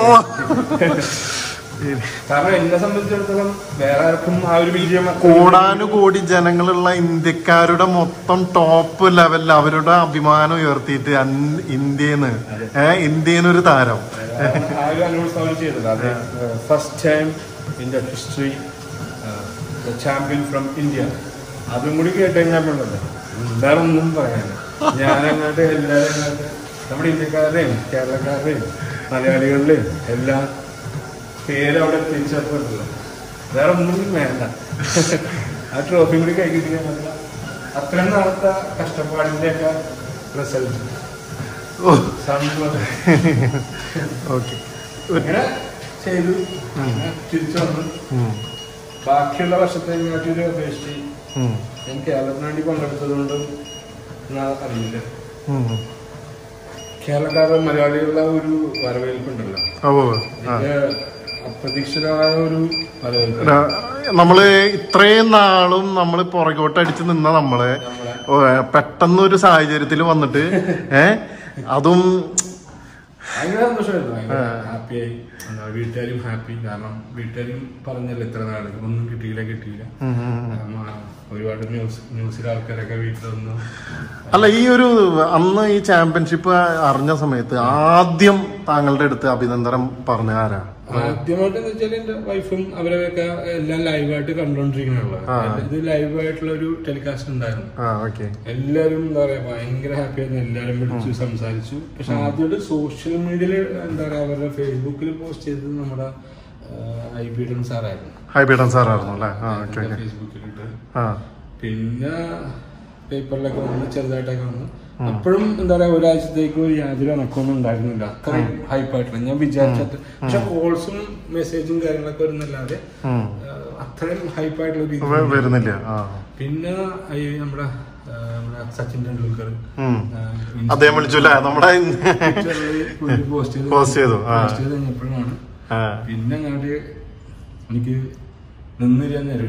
ഫീലിംഗ് കാരണം എന്നെ സംബന്ധിച്ചിടത്തോളം വേറെ ആർക്കും ആ ഒരു വിജയം കോടാനുകോടി ജനങ്ങളുള്ള ഇന്ത്യക്കാരുടെ മൊത്തം ടോപ്പ് ലെവലിൽ അവരുടെ അഭിമാനം ഉയർത്തിയിട്ട് അൻ- ഇന്ത്യന്ന് ഏഹ് ഇന്ത്യന്ന് ഒരു താരം ആ ഒരു അനൗൺസ് അവർ ചെയ്തത് അത് first time in the history champion from India അതും കൂടി കേട്ട് കഴിഞ്ഞാൽ വേറെ ഒന്നും പറയാനില്ല ഞാനങ്ങോട്ട് എല്ലാവരും അങ്ങോട്ട് നമ്മുടെ ഇന്ത്യക്കാരുടെയും കേരളക്കാരുടെയും മലയാളികളുടെയും എല്ലാം പേര് അവിടെ തിരിച്ചറിഞ്ഞിട്ടുണ്ടല്ലോ വേറെ ഒന്നും വേണ്ട ആ ട്രോഫി കൂടി കൈ കിട്ടി കഴിഞ്ഞാൽ അത്രയും നാളത്തെ കഷ്ടപ്പാടിന്റെ ഒക്കെ റിസൾട്ട് ഓ സന്തോഷം ഓക്കെ ഇങ്ങനെ ചെയ്തു അങ്ങനെ തിരിച്ചു വന്നു ബാക്കിയുള്ള വർഷത്തെ ഒരു അപേക്ഷിച്ച് ഞാൻ കേരളത്തിന് വേണ്ടി പങ്കെടുത്തത് കൊണ്ട് അറിയില്ല കേരളക്കാരുടെ മലയാളികളുടെ ഒരു വരവേൽപ്പുണ്ടല്ലോ ഓ ആ ഇത് അപ്രതീക്ഷിതമായ ഒരു വരവേൽപ്പ് ര- നമ്മള് ഇത്രയും നാളും നമ്മള് പുറകോട്ട് അടിച്ച് നിന്ന നമ്മള് ഓ, പെട്ടെന്ന് ഒരു സാഹചര്യത്തിൽ വന്നിട്ട് ഏ അതും ഭയങ്കര സന്തോഷമായിരുന്നു ഭയങ്കര ഹാപ്പിയായി എന്താ വീട്ടുകാരും ഹാപ്പി കാരണം വീട്ടുകാരും പറഞ്ഞല്ലോ ഇത്ര നാള് ഒന്നും കിട്ടിയില്ല കിട്ടിയില്ല കാരണം, ആ, ഒരുപാട് ന്യൂസ് ന്യൂസിലെ ആൾക്കാരൊക്കെ വീട്ടിൽ വന്നു അല്ല ഈ ഒരു അന്ന് ഈ ചാമ്പ്യൻഷിപ്പ് അറിഞ്ഞ സമയത്ത് ആദ്യം താങ്കളുടെ അടുത്ത് അഭിനന്ദനം പറഞ്ഞ ആരാ ആദ്യമായിട്ട് എന്ന് വെച്ചാൽ എന്റെ വൈഫും അവരൊക്കെ എല്ലാം ലൈവായിട്ട് കണ്ടോണ്ടിരിക്കണല്ലോ ഇത് ലൈവായിട്ടുള്ള ഒരു ടെലികാസ്റ്റ് ഉണ്ടായിരുന്നു ആ ഓക്കെ എല്ലാരും എന്താ പറയാ ഭയങ്കര ഹാപ്പി ആയിരുന്നു എല്ലാരും വിളിച്ചു സംസാരിച്ചു പക്ഷെ ആദ്യമായിട്ട് സോഷ്യൽ മീഡിയയിൽ എന്താ പറയാ അവരുടെ ഫേസ്ബുക്കിൽ പോസ്റ്റ് ചെയ്തത് നമ്മുടെ ഐ ബി ഡൻ സാറായിരുന്നു ഹൈബീഡൻ സാറായിരുന്നു അല്ലേ ആ ഓക്കെ ഓക്കെ ഫേസ്ബുക്കിലിട്ട് ആ പിന്നെ പേപ്പറിലൊക്കെ വന്ന് ചെറുതായിട്ടൊക്കെ വന്ന് അപ്പോഴും എന്താ പറയാ ഒരാഴ്ചത്തേക്ക് ഒരു യാതൊരു അനക്കമൊന്നും ഉണ്ടായിരുന്നില്ല അത്രയും ഹൈപ്പായിട്ടില്ല ഞാൻ വിചാരിച്ചത് പക്ഷെ കോൾസും മെസ്സേജും കാര്യങ്ങളൊക്കെ വരുന്നല്ലാതെ ഉം. ആ, അത്രയും ഹൈപ്പായിട്ടുള്ള ഒരു വ- രീതി വരുന്നില്ല ആ പിന്നെ ഈ നമ്മുടെ ആ, നമ്മുടെ സച്ചിൻ ടെണ്ടുൽക്കർ ഉം. ആ, അദ്ദേഹം വിളിച്ചു അല്ലേ നമ്മുടെ Twitterല് പുള്ളി പോസ്റ്റ് ചെയ്ത് Post ചെയ്തു, ആ. പോസ്റ്റ് ചെയ്ത് കഴിഞ്ഞപ്പോഴാണ് ആ. പിന്നെ അങ്ങോട്ട് എനിക്ക് നിന്നില്ല നേരിട്ട്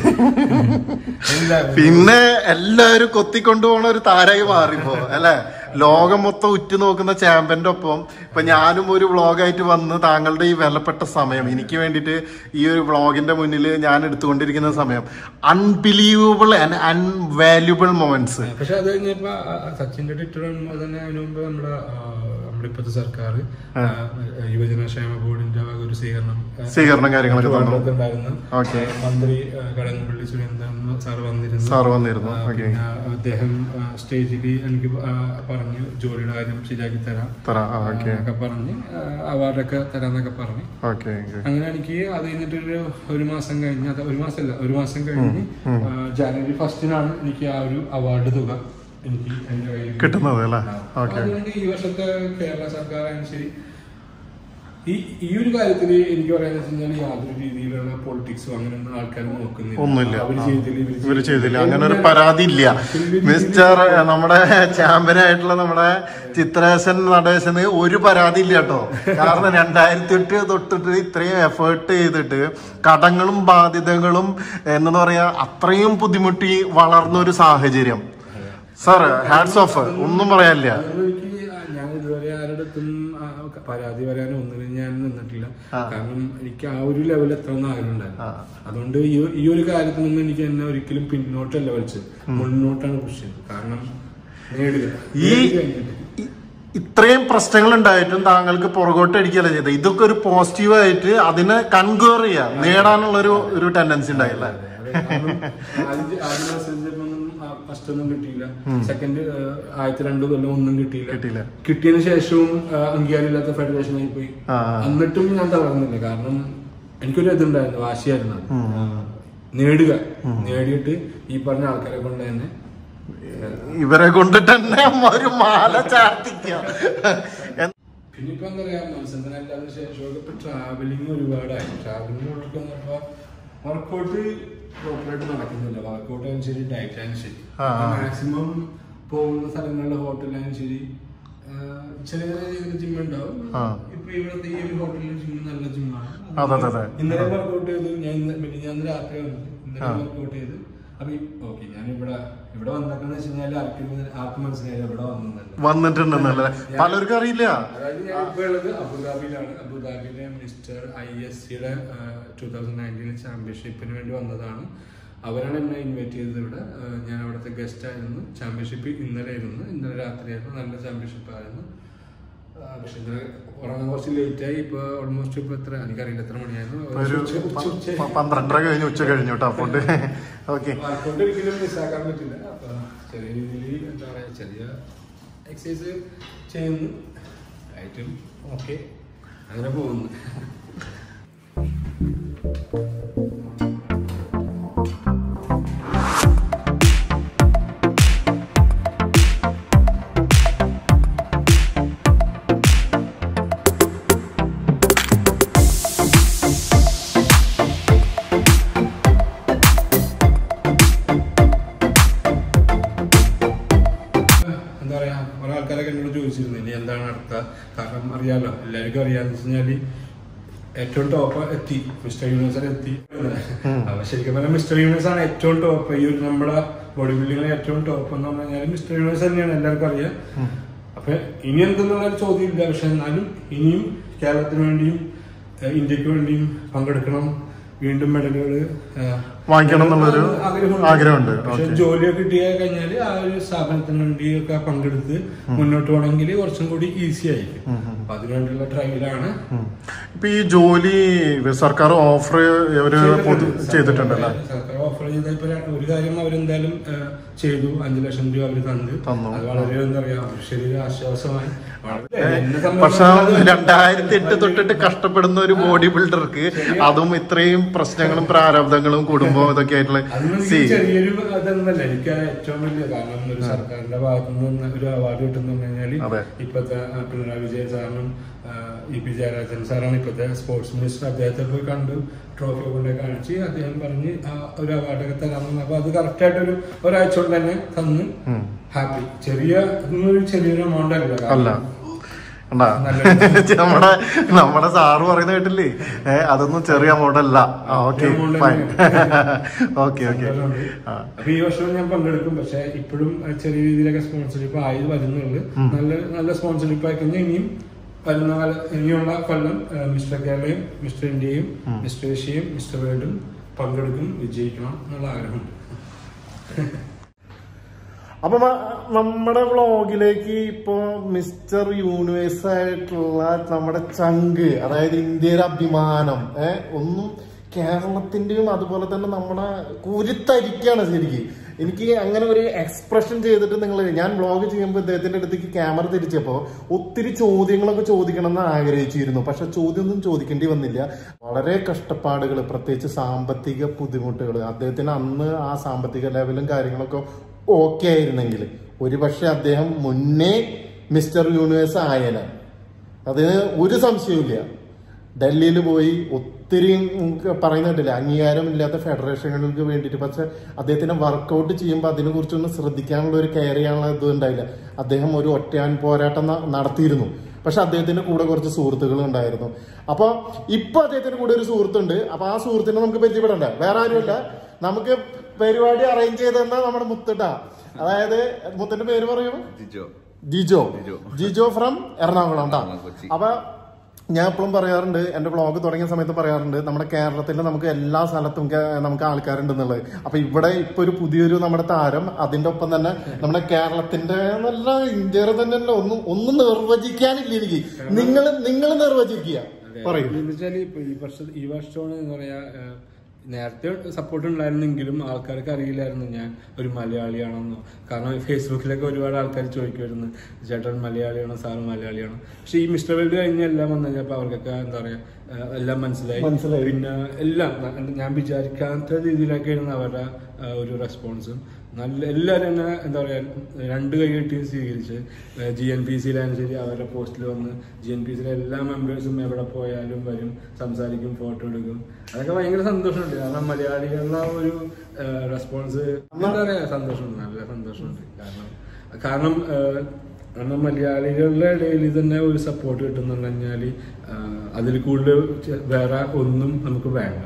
എന്താ പിന്നെ എല്ലാവരും കൊത്തിക്കൊണ്ടു പോണ ഒരു താരായി മാറിപ്പോ അല്ലെ ലോകം മൊത്തം ഉറ്റു നോക്കുന്ന ചാമ്പ്യന്റെ ഒപ്പം ഇപ്പൊ ഞാനും ഒരു വ്ളോഗായിട്ട് വന്ന് താങ്കളുടെ ഈ വിലപ്പെട്ട സമയം എനിക്ക് വേണ്ടിയിട്ട് ഈ ഒരു വ്ളോഗിന്റെ മുന്നിൽ ഞാൻ എടുത്തുകൊണ്ടിരിക്കുന്ന സമയം അൺബിലീവബിൾ ആൻഡ് അൺവാല്യുബിൾ മൊമെന്റ്സ് പക്ഷെ അത് കഴിഞ്ഞപ്പോ ആ, ആ, സച്ചിന്റെ ട്വിറ്റർ കാണുമ്പോൾ തന്നെ അതിനു മുമ്പ് നമ്മുടെ ആ, നമ്മുടെ ഇപ്പോഴത്തെ സർക്കാർ യുവജന ക്ഷേമ ബോർഡിന്റെ വക ഒരു സ്വീകരണം ആ, സ്വീകരണം കാര്യങ്ങളൊക്കെ തന്നു ട്രിവാൻഡ്രത്ത് ഉണ്ടായിരുന്നു ഓക്കെ ആ, മന്ത്രി ആ, കടകംപള്ളി സുരേന്ദ്രൻ സാർ വന്നിരുന്നു സാർ വന്നിരുന്നു ആ, ഓക്കെ പിന്നെ അദ്ദേഹം സ്റ്റേജിൽ എനിക്ക് ആ, പറഞ്ഞു ജോലിയുടെ കാര്യം ശരിയാക്കി തരാം തരാം ആ ഓക്കെ ഒക്കെ പറഞ്ഞ് അവാർഡൊക്കെ തരാന്നൊക്കെ പറഞ്ഞു ഓക്കെ ഓക്കെ അങ്ങനെ എനിക്ക് അത് കഴിഞ്ഞിട്ടൊരു ഒരു മാസം കഴിഞ്ഞ് അത് ഒരു മാസമല്ല ഒരു മാസം കഴിഞ്ഞ് ആ, ജാനുവരി ഫസ്റ്റിനാണ് എനിക്ക് ആ ഒരു അവാർഡ് തുക എനിക്ക് എന്റെ കയ്യിൽ കിട്ടിയത്. കിട്ടുന്നത് അല്ലേ ആ. ഓക്കെ അതുകൊണ്ട് ഈ വർഷത്തെ കേരള സർക്കാരായാലും ശരി ഈ ഈ ഒരു കാര്യത്തിൽ എനിക്ക് പറയാന്ന് വെച്ച് കഴിഞ്ഞാൽ യാതൊരു രീതിയിലുള്ള പൊളിറ്റിക്സും അങ്ങനെയൊന്നും ആൾക്കാർ നോക്കുന്നില്ല ഒന്നുമില്ല അവര് ആ. ചെയ്തില്ല ഇവര് ഇവര് ചെയ്തില്ല അങ്ങനെ ഒരു എല്ലാ- പരാതി ഇല്ല വലിയ രീതിയിൽ മിസ്റ്റർ നമ്മുടെ ചാമ്പ്യൻ ആയിട്ടുള്ള നമ്മുടെ ചിത്രേശൻ നടേശന് ഒരു പരാതി ഇല്ല കേട്ടോ കാരണം രണ്ടായിരത്തി എട്ട് തൊട്ടിട്ട് ഇത്രയും എഫേർട്ട് ചെയ്തിട്ട് കടങ്ങളും ബാധ്യതകളും എന്താ പറയാ അത്രയും ബുദ്ധിമുട്ടി വളർന്ന ഒരു സാഹചര്യം സാർ ഹാറ്റ്സ് ഓഫ് ഒന്നും പറയാനില്ല അതുകൊണ്ട് എനിക്ക് ആ ഞാൻ ഇതുവരെ ആരുടെ അടുത്തും ആ, പരാതി പറയാനോ ഒന്നിനും ഞാൻ നിന്നിട്ടില്ല കാരണം എനിക്ക് ആ ഒരു ലെവൽ എത്തണമെന്ന് ആഗ്രഹം ഉണ്ടായിരുന്നു അതുകൊണ്ട് ഈ ഈ ഒരു കാര്യത്തിനൊന്നും എനിക്ക് എന്നെ ഒരിക്കലും പിന്നോട്ടല്ല വലിച്ചത് മുന്നോട്ടാണ് പുഷ് ചെയ്തത് കാരണം നേടുക ഈ ഇ- ഇത്രയും പ്രശ്നങ്ങൾ ഉണ്ടായിട്ടും താങ്കൾക്ക് പുറകോട്ട് അടിക്കുകയല്ല ചെയ്തത് ഇതൊക്കെ ഒരു പോസിറ്റീവ് ആയിട്ട് അതിനെ കൺക്വർ ചെയ്യാം നേടാനുള്ള ഒരു ഒരു ടെൻഡൻസി ഉണ്ടായില്ല ഫസ്റ്റ് ഒന്നും കിട്ടിയില്ല സെക്കൻഡ് ആദ്യത്തെ രണ്ടു കൊല്ലം ഒന്നും കിട്ടിയില്ല കിട്ടിയില്ല. കിട്ടിയതിന് ശേഷവും ആ, അംഗീകാരമില്ലാത്ത ഫെഡറേഷൻ ആയി പോയി ആ. എന്നിട്ടും ഞാൻ തളർന്നില്ല കാരണം എനിക്കൊരു ഇതുണ്ടായിരുന്നു വാശിയായിരുന്നു അത്. നേടുക നേടിയിട്ട് ഈ പറഞ്ഞ ആൾക്കാരെ കൊണ്ട് തന്നെ ഇവരെ കൊണ്ട് തന്നെ ഒരു മാല ചാർത്തിക്കുക എന്ത്- പിന്നെ ഇപ്പൊ എന്താ പറയാ മത്സരത്തിനല്ലാതെ ശേഷമൊക്കെ ഇപ്പൊ ട്രാവലിംഗ് ഒരുപാടായി ട്രാവലിംഗ് വർക്കൗട്ട് പ്രോപ്പറായിട്ട് നടക്കുന്നില്ല വർക്കൗട്ട് ആയാലും ശരി ഡയറ്റ് ആയാലും ശരി ആ, ആ. മാക്സിമം പോകുന്ന സ്ഥലങ്ങളിലെ ഹോട്ടലായാലും ശരി ആ, ചെറിയ ചെറിയ രീതിയിൽ ജിം ഉണ്ടാവും ആ. ഇപ്പൊ ഇവിടുത്തെ ഈ ഒരു ഹോട്ടലിലെ ജിം നല്ല ജിമ്മാണ് അതെ, അതെ, അതെ. ഇന്നലെ വർക്കൗട്ട് ചെയ്തു ഞാൻ ഇന്ന് പിന്നെ ഞാൻ ഇന്ന് രാത്രി വന്നു ഇന്നലെ ആ. വർക്കൗട്ട് ചെയ്ത് അപ്പൊ ഓക്കെ ഞാൻ ഇവിടെ ഇവിടെ വന്നേക്കെന്ന് വെച്ച് കഴിഞ്ഞാൽ ആർക്കും ആർക്കും മനസ്സിലായില്ല ഇവിടെ വന്നിട്ടുണ്ട് വന്നിട്ടുണ്ടെന്നല്ലേ പലർക്കും അറിയില്ല അതായത് ഞാൻ ഇപ്പൊ ഉള്ളത് അബുദാബിയിലാണ് അബുദാബിയിലെ മിസ്റ്റർ ഐ എസ് സിയുടെ ടൂ തൗസൻഡ് നയൻറ്റീൻ ചാമ്പ്യൻഷിപ്പിന് വേണ്ടി വന്നതാണ് അവരാണ് എന്നെ ഇൻവൈറ്റ് ചെയ്തത് ഇവിടെ ആ, ഞാൻ അവിടുത്തെ ഗസ്റ്റ് ആയിരുന്നു ചാമ്പ്യൻഷിപ്പ് ഇന്നലെ ആയിരുന്നു ഇന്നലെ രാത്രിയായിരുന്നു നല്ല ചാമ്പ്യൻഷിപ്പ് ആയിരുന്നു ആ, പക്ഷെ ഇന്നലെ ഉറങ്ങാൻ കുറച്ച് ലേറ്റ് ആയി ഇപ്പൊ ഓൾമോസ്റ്റ് ഇപ്പൊ എത്ര എനിക്കറിയില്ല എത്ര മണിയായിരുന്നു ഒരു ഉച്ച- ഉച്ച- ഉച്ച- പ- പന്ത്രണ്ടര കഴിഞ്ഞ് ഉച്ച കഴിഞ്ഞു കേട്ടോ ഫുഡ് ഓക്കെ വർക്കൗട്ട് ഒരിക്കലും മിസ്സാക്കാൻ പറ്റില്ല അപ്പൊ ചെറിയ രീതിയിൽ എന്താ പറയാ ചെറിയ എക്സസൈസ് ചെയ്യുന്നു ആയിട്ടും ഓക്കെ അങ്ങനെ പോകുന്നു എന്താ പറയാ കുറെ ആൾക്കാരൊക്കെ എന്നോട് ചോദിച്ചിരുന്നു ഇനി എന്താണ് അടുത്ത കാരണം അറിയാലോ എല്ലാവർക്കും അറിയാന്ന് വെച്ച് കഴിഞ്ഞാല് ഏറ്റവും ടോപ്പ് എത്തി മിസ്റ്റർ യൂണിവേഴ്സ് എത്തി അപ്പൊ ശരിക്കും പറഞ്ഞാൽ മിസ്റ്റർ യൂണിവേഴ്സ് ആണ് ഏറ്റവും ടോപ്പ് ഈ ഒരു നമ്മുടെ ബോഡി ബിൽഡിങ്ങിലെ ഏറ്റവും ടോപ്പ് എന്ന് പറഞ്ഞു കഴിഞ്ഞാൽ മിസ്റ്റർ യൂണിവേഴ്സ് തന്നെയാണ് എല്ലാവർക്കും അറിയാം അപ്പൊ ഇനി എന്തെന്നുള്ള ഒരു ചോദ്യമില്ല പക്ഷെ എന്നാലും ഇനിയും കേരളത്തിന് വേണ്ടിയും ഏഹ് ഇന്ത്യക്ക് വേണ്ടിയും പങ്കെടുക്കണം വീണ്ടും മെഡലുകൾ വാങ്ങിക്കണം എന്നുള്ളൊരു ആഗ്രഹമുണ്ട്. പക്ഷെ Okay. ജോലിയൊക്കെ കിട്ടിയ കഴിഞ്ഞാല് ആ ഒരു സ്ഥാപനത്തിന് വേണ്ടി ഒക്കെ പങ്കെടുത്ത് മുന്നോട്ട് പോകണമെങ്കിൽ കുറച്ചും കൂടി ഈസി ആയിരിക്കും അപ്പൊ അതിനുവേണ്ടിയുള്ള ട്രയലാണ് ഇപ്പൊ ഈ ജോലി സർക്കാർ ഓഫർ ഇവര് പൊതു ചെയ്തിട്ടുണ്ടല്ലേ സർക്കാർ ഓഫർ ചെയ്ത ഇപ്പൊ ര- ഒരു കാര്യം അവരെന്തായാലും ആ, ചെയ്തു അഞ്ചു ലക്ഷം രൂപ അവര് തന്നു തന്നു. അത് വളരെ എന്താ പറയാ ശരീര ആശ്വാസമായി വളരെ- എന്നെ പക്ഷെ സംബന്ധിച്ചിടത്തോളം അത് രണ്ടായിരത്തി എട്ട് തൊട്ടിട്ട് കഷ്ടപ്പെടുന്ന ഒരു ബോഡി ബിൽഡർക്ക് അതും ഇത്രയും പ്രശ്നങ്ങളും പ്രാരബ്ധങ്ങളും കുടുംബവും ഇതൊക്കെ ആയിട്ടുള്ള അതൊന്നും സി എനിക്ക് ചെറിയൊരു ഇതൊന്നല്ല എനിക്ക് അത് ഏറ്റവും വലിയ കാരണം ഒരു സർക്കാരിന്റെ ഭാഗത്തു നിന്ന് ഒരു അവാർഡ് കിട്ടുന്ന കഴിഞ്ഞാല് അതെ. ഇപ്പത്തെ ആ, പിണറായി വിജയൻ സാറിനും ആ, ഇ പി ജയരാജൻ സാറാണ് ഇപ്പത്തെ സ്പോർട്സ് മിനിസ്റ്റർ അദ്ദേഹത്തെ പോയി കണ്ടു ട്രോഫി കൊണ്ട് കാണിച്ച് അദ്ദേഹം പറഞ്ഞ് ആ, ഒരു അവാർഡൊക്കെ തരാമെന്ന് അപ്പൊ അത് കറക്റ്റ് ആയിട്ടൊരു ഒരാഴ്ച കൊണ്ട് തന്നെ തന്ന് ഹാപ്പി ചെറിയ ഇതൊന്നും ഒരു ചെറിയൊരു എമൗണ്ട് അല്ല അല്ല കാരണം കണ്ടാ? നമ്മുടെ നമ്മുടെ സാറ് പറയുന്ന കേട്ടില്ലേ ഏ അതൊന്നും ചെറിയ മോഡല്ല ഓക്കെ amount ഫൈൻ തന്നെയാണ്. ഓക്കെ ഓക്കെ സന്തോഷമുണ്ട്. അപ്പൊ ഈ വർഷവും ഞാൻ പങ്കെടുക്കും പക്ഷെ ഇപ്പോഴും ചെറിയ രീതിയിലൊക്കെ സ്പോൺസർഷിപ്പ് ആയി വരുന്നുള്ളു നല്ല നല്ല സ്പോൺസർഷിപ്പ് ആയി കഴിഞ്ഞാൽ ഇനിയും വരുന്ന കാല ഇനിയുള്ള കൊല്ലം ആ, മിസ്റ്റർ കേരളയും മിസ്റ്റർ ഇന്ത്യയും മിസ്റ്റർ ഏഷ്യയും മിസ്റ്റർ വേൾഡും പങ്കെടുക്കും വിജയിക്കണം എന്നുള്ള ആഗ്രഹമുണ്ട് അപ്പൊ മ- നമ്മുടെ വ്ളോഗിലേക്ക് ഇപ്പോ മിസ്റ്റർ യൂണിവേഴ്സ് ആയിട്ടുള്ള നമ്മുടെ ചങ്ക് അതായത് ഇന്ത്യയുടെ അഭിമാനം ഏ ഒന്നും കേരളത്തിന്റെയും അതുപോലെ തന്നെ നമ്മുടെ കുരുത്തരിക്കാണ് ശരിക്കും എനിക്ക് അങ്ങനെ ഒരു എക്സ്പ്രഷൻ ചെയ്തിട്ട് നിങ്ങൾ ഞാൻ വ്ളോഗ് ചെയ്യുമ്പോൾ ഇദ്ദേഹത്തിന്റെ അടുത്തേക്ക് ക്യാമറ തിരിച്ചപ്പോൾ ഒത്തിരി ചോദ്യങ്ങളൊക്കെ ചോദിക്കണം എന്ന് ആഗ്രഹിച്ചിരുന്നു പക്ഷെ ചോദ്യമൊന്നും ചോദിക്കേണ്ടി വന്നില്ല വളരെ കഷ്ടപ്പാടുകൾ പ്രത്യേകിച്ച് സാമ്പത്തിക ബുദ്ധിമുട്ടുകൾ അദ്ദേഹത്തിന് അന്ന് ആ സാമ്പത്തിക ലെവലും കാര്യങ്ങളൊക്കെ ഓക്കെ ആയിരുന്നെങ്കിൽ ഒരുപക്ഷെ അദ്ദേഹം മുന്നേ മിസ്റ്റർ യൂണിവേഴ്സ് ആയന അതിന് ഒരു സംശയവുമില്ല ഡൽഹിയിൽ പോയി ഒത്തിരി പറയുന്നുണ്ടല്ലേ അംഗീകാരമില്ലാത്ത ഫെഡറേഷനുകൾക്ക് വേണ്ടിയിട്ട് പക്ഷെ അദ്ദേഹത്തിന് വർക്കൗട്ട് ചെയ്യുമ്പോൾ അതിനെ കുറിച്ചൊന്നും ശ്രദ്ധിക്കാനുള്ള ഒരു കെയർ ചെയ്യാനുള്ള ഇത് ഉണ്ടായില്ല അദ്ദേഹം ഒരു ഒറ്റയാൻ പോരാട്ടം ന- നടത്തിയിരുന്നു പക്ഷെ അദ്ദേഹത്തിന്റെ കൂടെ കുറച്ച് സുഹൃത്തുക്കൾ ഉണ്ടായിരുന്നു അപ്പൊ ഇപ്പൊ അദ്ദേഹത്തിന്റെ കൂടെ ഒരു സുഹൃത്തുണ്ട് അപ്പൊ ആ സുഹൃത്തിനെ നമുക്ക് പരിചയപ്പെടണ്ട വേറെ ആരുമില്ല നമുക്ക് പരിപാടി അറേഞ്ച് ചെയ്തെന്ന നമ്മുടെ മുത്തിട്ട അതായത് മുത്തിന്റെ പേര് പറയൂ ജിജോ ജിജോ ജിജോ. ജിജോ ഫ്രം എറണാകുളം ട്ടാ. ആ, കൊച്ചി. അപ്പൊ ഞാൻ എപ്പോഴും പറയാറുണ്ട് എന്റെ വ്ളോഗ് തുടങ്ങിയ സമയത്ത് പറയാറുണ്ട് നമ്മുടെ കേരളത്തിൽ നമുക്ക് എല്ലാ സ്ഥലത്തും കേ- നമുക്ക് ആൾക്കാരുണ്ടെന്നുള്ളത് അപ്പൊ ഇവിടെ ഇപ്പൊ ഒരു പുതിയൊരു നമ്മുടെ താരം അതിന്റെ ഒപ്പം തന്നെ നമ്മുടെ കേരളത്തിന്റെ നല്ല ഇന്ത്യയുടെ തന്നെ അല്ല ഒന്നും ഒന്നും നിർവചിക്കാനില്ല എനിക്ക് നിങ്ങൾ നിങ്ങൾ നിർവചിക്കുക പറയൂ എന്ന് വെച്ചാല് ഇപ്പൊ ഈ വർഷം ഈ വർഷമാണ് എന്താ പറയാ ഏഹ്, നേരത്തെ സപ്പോർട്ട് ഉണ്ടായിരുന്നെങ്കിലും ആൾക്കാർക്ക് അറിയില്ലായിരുന്നു ഞാൻ ഒരു മലയാളിയാണെന്നോ കാരണം ഫേസ്ബുക്കിലൊക്കെ ഒരുപാട് ആൾക്കാർ ചോദിക്കുമായിരുന്നു ചേട്ടൻ മലയാളിയാണോ സാറ് മലയാളിയാണോ പക്ഷെ ഈ മിസ്റ്റർ വേൾഡ് കഴിഞ്ഞ എല്ലാം വന്നു കഴിഞ്ഞപ്പോ അവർക്കൊക്കെ എന്താ പറയാ ഏഹ്, എല്ലാം മനസ്സിലായി മനസ്സിലായി. പിന്നെ എല്ലാം ന- ഞാൻ വിചാരിക്കാത്ത രീതിയിലൊക്കെയായിരുന്നു അവരുടെ ആ, ഒരു റെസ്പോൺസും നല്ല എല്ലാവരും തന്നെ എന്താ പറയാ രണ്ട് കൈകെട്ടി സ്വീകരിച്ച് ജി എൻ പി സിയിലായാലും ശരി അവരുടെ പോസ്റ്റിൽ വന്ന് ജി എൻ പി സിയിലെ എല്ലാ മെമ്പേഴ്സും എവിടെ പോയാലും വരും സംസാരിക്കും ഫോട്ടോ എടുക്കും അതൊക്കെ ഭയങ്കര സന്തോഷമുണ്ട് കാരണം മലയാളികളുടെ ആ ഒരു റെസ്പോൺസ് എന്താ പറയാ സന്തോഷമുണ്ട് നല്ല സന്തോഷമുണ്ട് കാരണം കാരണം ആ, കാരണം മലയാളികളുടെ ഇടയിൽ തന്നെ ഒരു സപ്പോർട്ട് കിട്ടുന്നുണ്ട് കഴിഞ്ഞാല് അതിൽ കൂടുതൽ ചെ- വേറെ ഒന്നും നമുക്ക് വേണ്ട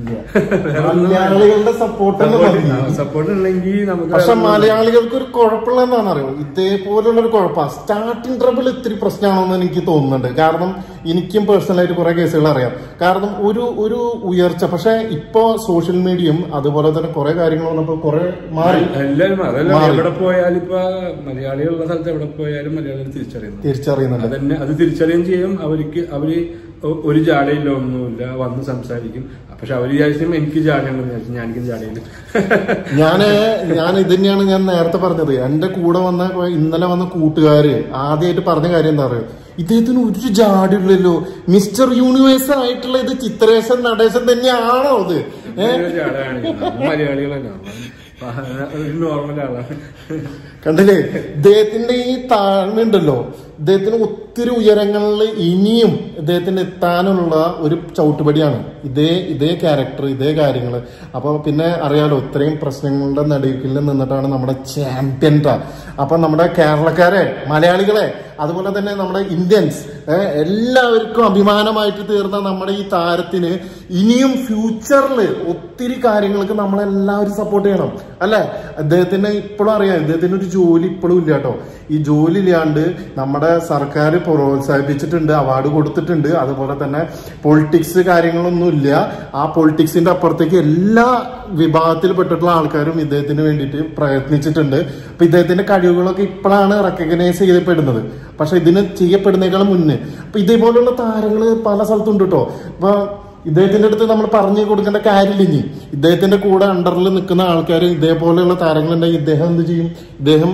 മലയാളികളുടെ സപ്പോർട്ട് സപ്പോർട്ട് ഉണ്ടെങ്കിൽ നമുക്ക് പക്ഷെ മലയാളികൾക്ക് ഒരു കുഴപ്പമുള്ള എന്താണെന്ന് അറിയോ ഇതേപോലുള്ള ഒരു കുഴപ്പമാണ് സ്റ്റാർട്ടിങ് ട്രബിൾ ഇത്തിരി പ്രശ്നമാണെന്ന് എനിക്ക് തോന്നുന്നുണ്ട് കാരണം എനിക്കും പേഴ്സണലായിട്ട് കുറെ കേസുകൾ അറിയാം കാരണം ഒരു ഒരു ഉയർച്ച പക്ഷെ ഇപ്പോ സോഷ്യൽ മീഡിയയും അതുപോലെ തന്നെ കുറെ കാര്യങ്ങൾ വന്നപ്പോൾ കുറെ മാറി എല്ലാരും അതല്ല മാറി. എവിടെ പോയാലും ഇപ്പൊ മലയാളികളുള്ള സ്ഥലത്ത് എവിടെ പോയാലും മലയാളികൾ തിരിച്ചറിയുന്നു തിരിച്ചറിയുന്നുണ്ട് അതന്നെ അത് തിരിച്ചറിയുകയും ചെയ്യും അവർക്ക് അവര് ഒ- ഒരു ജാടയില്ല ഒന്നുമില്ല വന്ന് സംസാരിക്കും പക്ഷെ അവര് വിചാരിച്ചും എനിക്ക് ജാടയുണ്ടെന്ന് വിചാരിച്ചു ഞാനിക്കും ജാടയില്ല ഞാന് ഞാൻ ഇത് തന്നെയാണ് ഞാൻ നേരത്തെ പറഞ്ഞത് എന്റെ കൂടെ വന്ന ഇന്നലെ വന്ന കൂട്ടുകാര് ആദ്യമായിട്ട് പറഞ്ഞ കാര്യം എന്താ പറയുക ഇദ്ദേഹത്തിന് ഒരു ജാടില്ലല്ലോ മിസ്റ്റർ യൂണിവേഴ്സ് ആയിട്ടുള്ള ഇത് ചിത്രേശൻ നടേശൻ തന്നെയാണോ അത് ഏ ഒരു ജാടയാണ് നമ്മൾ മലയാളികളല്ല നമ്മൾ ഒരു നോർമൽ ആളാണ് കണ്ടില്ലേ ഇദ്ദേഹത്തിന്റെ ഈ താഴ്മയുണ്ടല്ലോ ഇദ്ദേഹത്തിന് ഒത്തിരി ഉയരങ്ങളിൽ ഇനിയും ഇദ്ദേഹത്തിന് എത്താനുള്ള ഒരു ചവിട്ടുപടിയാണ് ഇതേ ഇതേ ക്യാരക്ടർ ഇതേ കാര്യങ്ങൾ അപ്പൊ പിന്നെ അറിയാലോ ഇത്രയും പ്രശ്നങ്ങളുടെ നടുക്കിൽ നിന്നിട്ടാണ് നമ്മുടെ ചാമ്പ്യൻ അപ്പൊ നമ്മുടെ കേരളക്കാരെ മലയാളികളെ അതുപോലെ തന്നെ നമ്മുടെ ഇന്ത്യൻസ് ഏഹ്, എല്ലാവർക്കും അഭിമാനമായിട്ട് തീർന്ന നമ്മുടെ ഈ താരത്തിന് ഇനിയും ഫ്യൂച്ചറിൽ ഒത്തിരി കാര്യങ്ങൾക്ക് നമ്മളെല്ലാവരും സപ്പോർട്ട് ചെയ്യണം അല്ലെ അദ്ദേഹത്തിന് ഇപ്പോഴും അറിയാം ഇദ്ദേഹത്തിന് ഒരു ജോലി ഇപ്പോഴും ഇല്ല കേട്ടോ ഈ ജോലി ഇല്ലാണ്ട് നമ്മുടെ സർക്കാർ പ്രോത്സാഹിപ്പിച്ചിട്ടുണ്ട് അവാർഡ് കൊടുത്തിട്ടുണ്ട് അതുപോലെ തന്നെ പൊളിറ്റിക്സ് കാര്യങ്ങളൊന്നും ഇല്ല ആ പൊളിറ്റിക്സിന്റെ അപ്പുറത്തേക്ക് എല്ലാ വിഭാഗത്തിൽപ്പെട്ടിട്ടുള്ള ആൾക്കാരും ഇദ്ദേഹത്തിന് വേണ്ടിയിട്ട് പ്രയത്നിച്ചിട്ടുണ്ട് അപ്പൊ ഇദ്ദേഹത്തിന്റെ കഴിവുകളൊക്കെ ഇപ്പോഴാണ് റെക്കഗ്നൈസ് ചെയ്യപ്പെടുന്നത് പക്ഷെ ഇതിന് ചെയ്യപ്പെടുന്നേക്കാൾ മുന്നേ അപ്പൊ ഇതേപോലുള്ള താരങ്ങള് പല സ്ഥലത്തുണ്ട് കേട്ടോ ഇപ്പൊ ഇദ്ദേഹത്തിന്റെ അടുത്ത് നമ്മൾ പറഞ്ഞു കൊടുക്കേണ്ട കാര്യമില്ല ഇനി ഇദ്ദേഹത്തിന്റെ കൂടെ അണ്ടറിൽ നിൽക്കുന്ന ആൾക്കാർ ഇതേപോലെയുള്ള താരങ്ങളുണ്ടെങ്കിൽ ഇദ്ദേഹം എന്ത് ചെയ്യും ഇദ്ദേഹം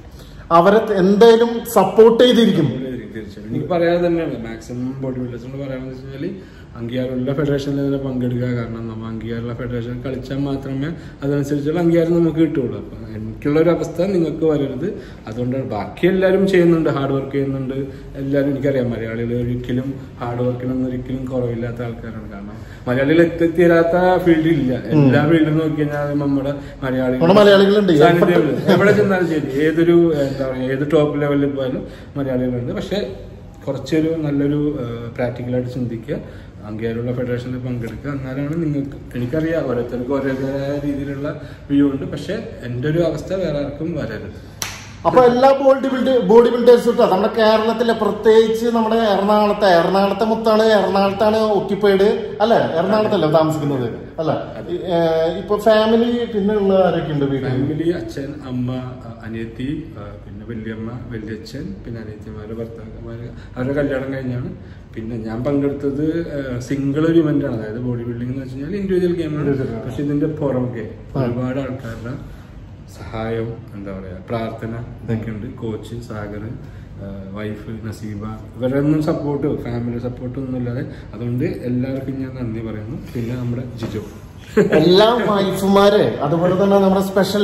അവരെ എന്തായാലും സപ്പോർട്ട് ചെയ്തിരിക്കും തീർച്ചയായും എനിക്ക് പറയാതെ തന്നെയാണ് മാക്സിമം ബോഡി ബിൽഡേഴ്സിനോട് പറയാമെന്ന് വെച്ച് കഴിഞ്ഞാൽ അംഗീകാരമുള്ള ഫെഡറേഷനിൽ തന്നെ പങ്കെടുക്കുക കാരണം നമ്മൾ അംഗീകാരമുള്ള ഫെഡറേഷൻ കളിച്ചാൽ മാത്രമേ അതനുസരിച്ചുള്ള അംഗീകാരം നമുക്ക് കിട്ടുള്ളൂ അപ്പം എനിക്കുള്ള ഒരു അവസ്ഥ നിങ്ങൾക്ക് വരരുത് അതുകൊണ്ടാണ് ബാക്കി എല്ലാവരും ചെയ്യുന്നുണ്ട് ഹാർഡ് വർക്ക് ചെയ്യുന്നുണ്ട് എല്ലാവരും എനിക്കറിയാം മലയാളികൾ ഒരിക്കലും ഹാർഡ് വർക്കിനൊന്നും ഒരിക്കലും കുറവില്ലാത്ത ആൾക്കാരാണ് കാരണം മലയാളികൾ എത്തിത്തീരാത്ത ഫീൽഡ് ഇല്ല എല്ലാ ഫീൽഡിലും നോക്കി കഴിഞ്ഞാൽ നമ്മുടെ മലയാളികൾ നമ്മുടെ മലയാളികളുണ്ട്. സാന്നിധ്യമുണ്ട്. എവിടെ ചെന്നാലും ശരി ഏതൊരു എന്താ പറയുക ഏത് ടോപ്പ് ലെവലിൽ പോയാലും മലയാളികളുണ്ട് പക്ഷെ കുറച്ചൊരു നല്ലൊരു പ്രാക്ടിക്കലായിട്ട് ചിന്തിക്കുക അംഗീകാരമുള്ള ഫെഡറേഷനിൽ പങ്കെടുക്കുക എന്നാലാണ് നിങ്ങൾക്ക് എനിക്കറിയാം ഓരോരുത്തർക്കും ഓരോരുത്തരായ രീതിയിലുള്ള വ്യൂ ഉണ്ട് പക്ഷെ എൻ്റെ ഒരു അവസ്ഥ വേറെ ആർക്കും വരരുത് അപ്പൊ എല്ലാ ബോഡി ബിൽഡ് ബോഡി ബിൽഡേഴ്സും ഇട്ടോ നമ്മുടെ കേരളത്തിലെ പ്രത്യേകിച്ച് നമ്മുടെ എറണാകുളത്തെ എറണാകുളത്തെ മുത്താണ് എറണാകുളത്താണ് ഒക്യുപ്പൈഡ് അല്ലെ എറണാകുളത്തല്ലേ താമസിക്കുന്നത് അല്ല ഇപ്പൊ ഫാമിലി പിന്നെ ഉള്ള ആരൊക്കെ ഉണ്ട് വീട്ടിൽ ഫാമിലി അച്ഛൻ അമ്മ അ- അനിയത്തി ആ, പിന്നെ വല്യമ്മ വല്യച്ഛൻ പിന്നെ അനിയത്തിമാര് ഭർത്താക്കന്മാര് അവരുടെ കല്യാണം കഴിഞ്ഞാണ് പിന്നെ ഞാൻ പങ്കെടുത്തത് സിംഗിൾ ഒരു ഇവന്റ് ആണ് അതായത് ബോഡി ബിൽഡിംഗ് എന്ന് വെച്ച് കഴിഞ്ഞാൽ ഇൻഡിവിജ്വൽ ഗെയിമാണ് പക്ഷെ ഇതിന്റെ പുറമെ ഒരുപാട് ആൾക്കാരുടെ സഹായം എന്താ പറയാ പ്രാർത്ഥന ഇതൊക്കെ ഉണ്ട് കോച്ച് സാഗർ വൈഫ് നസീബ ഇവരുടെ ഒന്നും സപ്പോർട്ട് ഫാമിലി സപ്പോർട്ട് ഒന്നും ഇല്ലാതെ അതുകൊണ്ട് എല്ലാവർക്കും ഞാൻ നന്ദി പറയുന്നു പിന്നെ നമ്മുടെ ജിജോ എല്ലാ വൈഫുമാരെ അതുപോലെ തന്നെ നമ്മുടെ സ്പെഷ്യൽ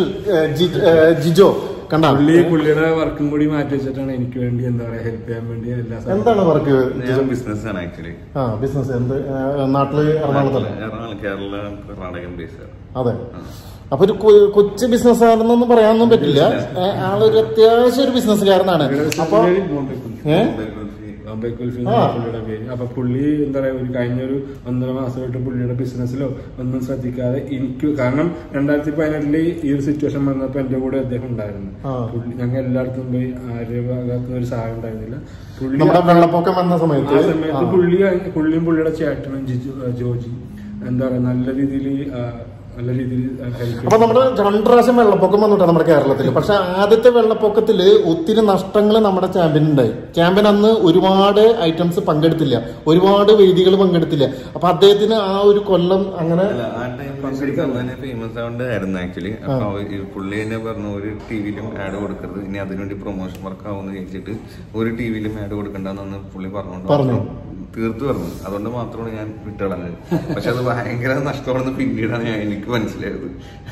ജിജോ കണ്ട പുള്ളി പുള്ളിയുടെ വർക്കും കൂടി മാറ്റി വെച്ചിട്ടാണ് എനിക്ക് വേണ്ടി എന്താ പറയാ ഹെൽപ്പ് ചെയ്യാൻ വേണ്ടി എല്ലാ സമയത്തും എന്താണ് വർക്ക് ഞാൻ ബിസിനസ് ആണ് ആക്ച്വലി ആ ബിസിനസ് എന്ത് ഏ, നാട്ടില് എറണാകുളത്തല്ലേ എറണാകുളം കേരള കർണാടകൻ ബേസ് അതെ അപ്പൊ ഒരു കൊ- കൊച്ചു ബിസിനസ്സുകാരനൊന്നും പറയാനൊന്നും പറ്റില്ല ഏ, ആളൊരു അത്യാവശ്യം ഒരു ബിസിനസ്സുകാരനാണ് അപ്പൊ ഏ ബൈക്കുൽഫി ആ. പുള്ളിയുടെ പേര് അപ്പൊ പുള്ളി എന്താ പറയാ ഒരു കഴിഞ്ഞ ഒരു ഒന്നര മാസമായിട്ട് പുള്ളിയുടെ ബിസിനസ്സിലോ ഒന്നും ശ്രദ്ധിക്കാതെ എനിക്ക് കാരണം രണ്ടായിരത്തി പതിനെട്ടില് ഈ ഒരു സിറ്റുവേഷൻ വന്നപ്പോ എന്റെ കൂടെ അദ്ദേഹം ഉണ്ടായിരുന്നു ആ. പുള്ളി ഞങ്ങൾ എല്ലായിടത്തും പോയി ആരുടെ ഭാഗത്തുനിന്ന് ഒരു സഹായം ഉണ്ടായിരുന്നില്ല പുള്ളി നമ്മുടെ വെള്ളപ്പൊക്കം വന്ന സമയത്ത് ആ സമയത്ത് പുള്ളി പുള്ളിയും പുള്ളിയുടെ ചേട്ടനും ജിജു ആ, ജോജി എന്താ പറയാ നല്ല രീതിയിൽ നല്ല രീതിയിൽ ഹെൽപ്പ് അപ്പൊ നമ്മുടെ രണ്ടു പ്രാവശ്യം വെള്ളപ്പൊക്കം വന്നിട്ടാണ് നമ്മുടെ കേരളത്തിൽ പക്ഷെ ആദ്യത്തെ വെള്ളപ്പൊക്കത്തില് ഒത്തിരി നഷ്ടങ്ങൾ നമ്മുടെ ചാമ്പ്യൻ ഉണ്ടായി ചാമ്പ്യൻ അന്ന് ഒരുപാട് ഐറ്റംസ് പങ്കെടുത്തില്ല ഒരുപാട് വേദികൾ പങ്കെടുത്തില്ല അപ്പൊ അദ്ദേഹത്തിന് ആ ഒരു കൊല്ലം അങ്ങനെ അല്ല, ആ ടൈമിൽ ശരിക്കും അങ്ങനെ ഫേമസ് ആവേണ്ടതായിരുന്നു ആക്ച്വലി അപ്പൊ ഈ പുള്ളി തന്നെ പറഞ്ഞു ഒരു ടിവിയിലും ആഡ് കൊടുക്കരുത് ഇനി അതിനുവേണ്ടി പ്രൊമോഷൻ വർക്ക് ആവുമെന്ന് ചോദിച്ചിട്ട് ഒരു ടിവിയിലും ആഡ് കൊടുക്കണ്ടെന്ന് പുള്ളി പറഞ്ഞോണ്ട് പറഞ്ഞു. തീർത്തു പറഞ്ഞു അതുകൊണ്ട് മാത്രമാണ് ഞാൻ വിട്ടുകളഞ്ഞത് പക്ഷെ അത് ഭയങ്കര നഷ്ടമാണെന്ന് പിന്നീടാണ് ഞാൻ എനിക്ക് മനസ്സിലായത്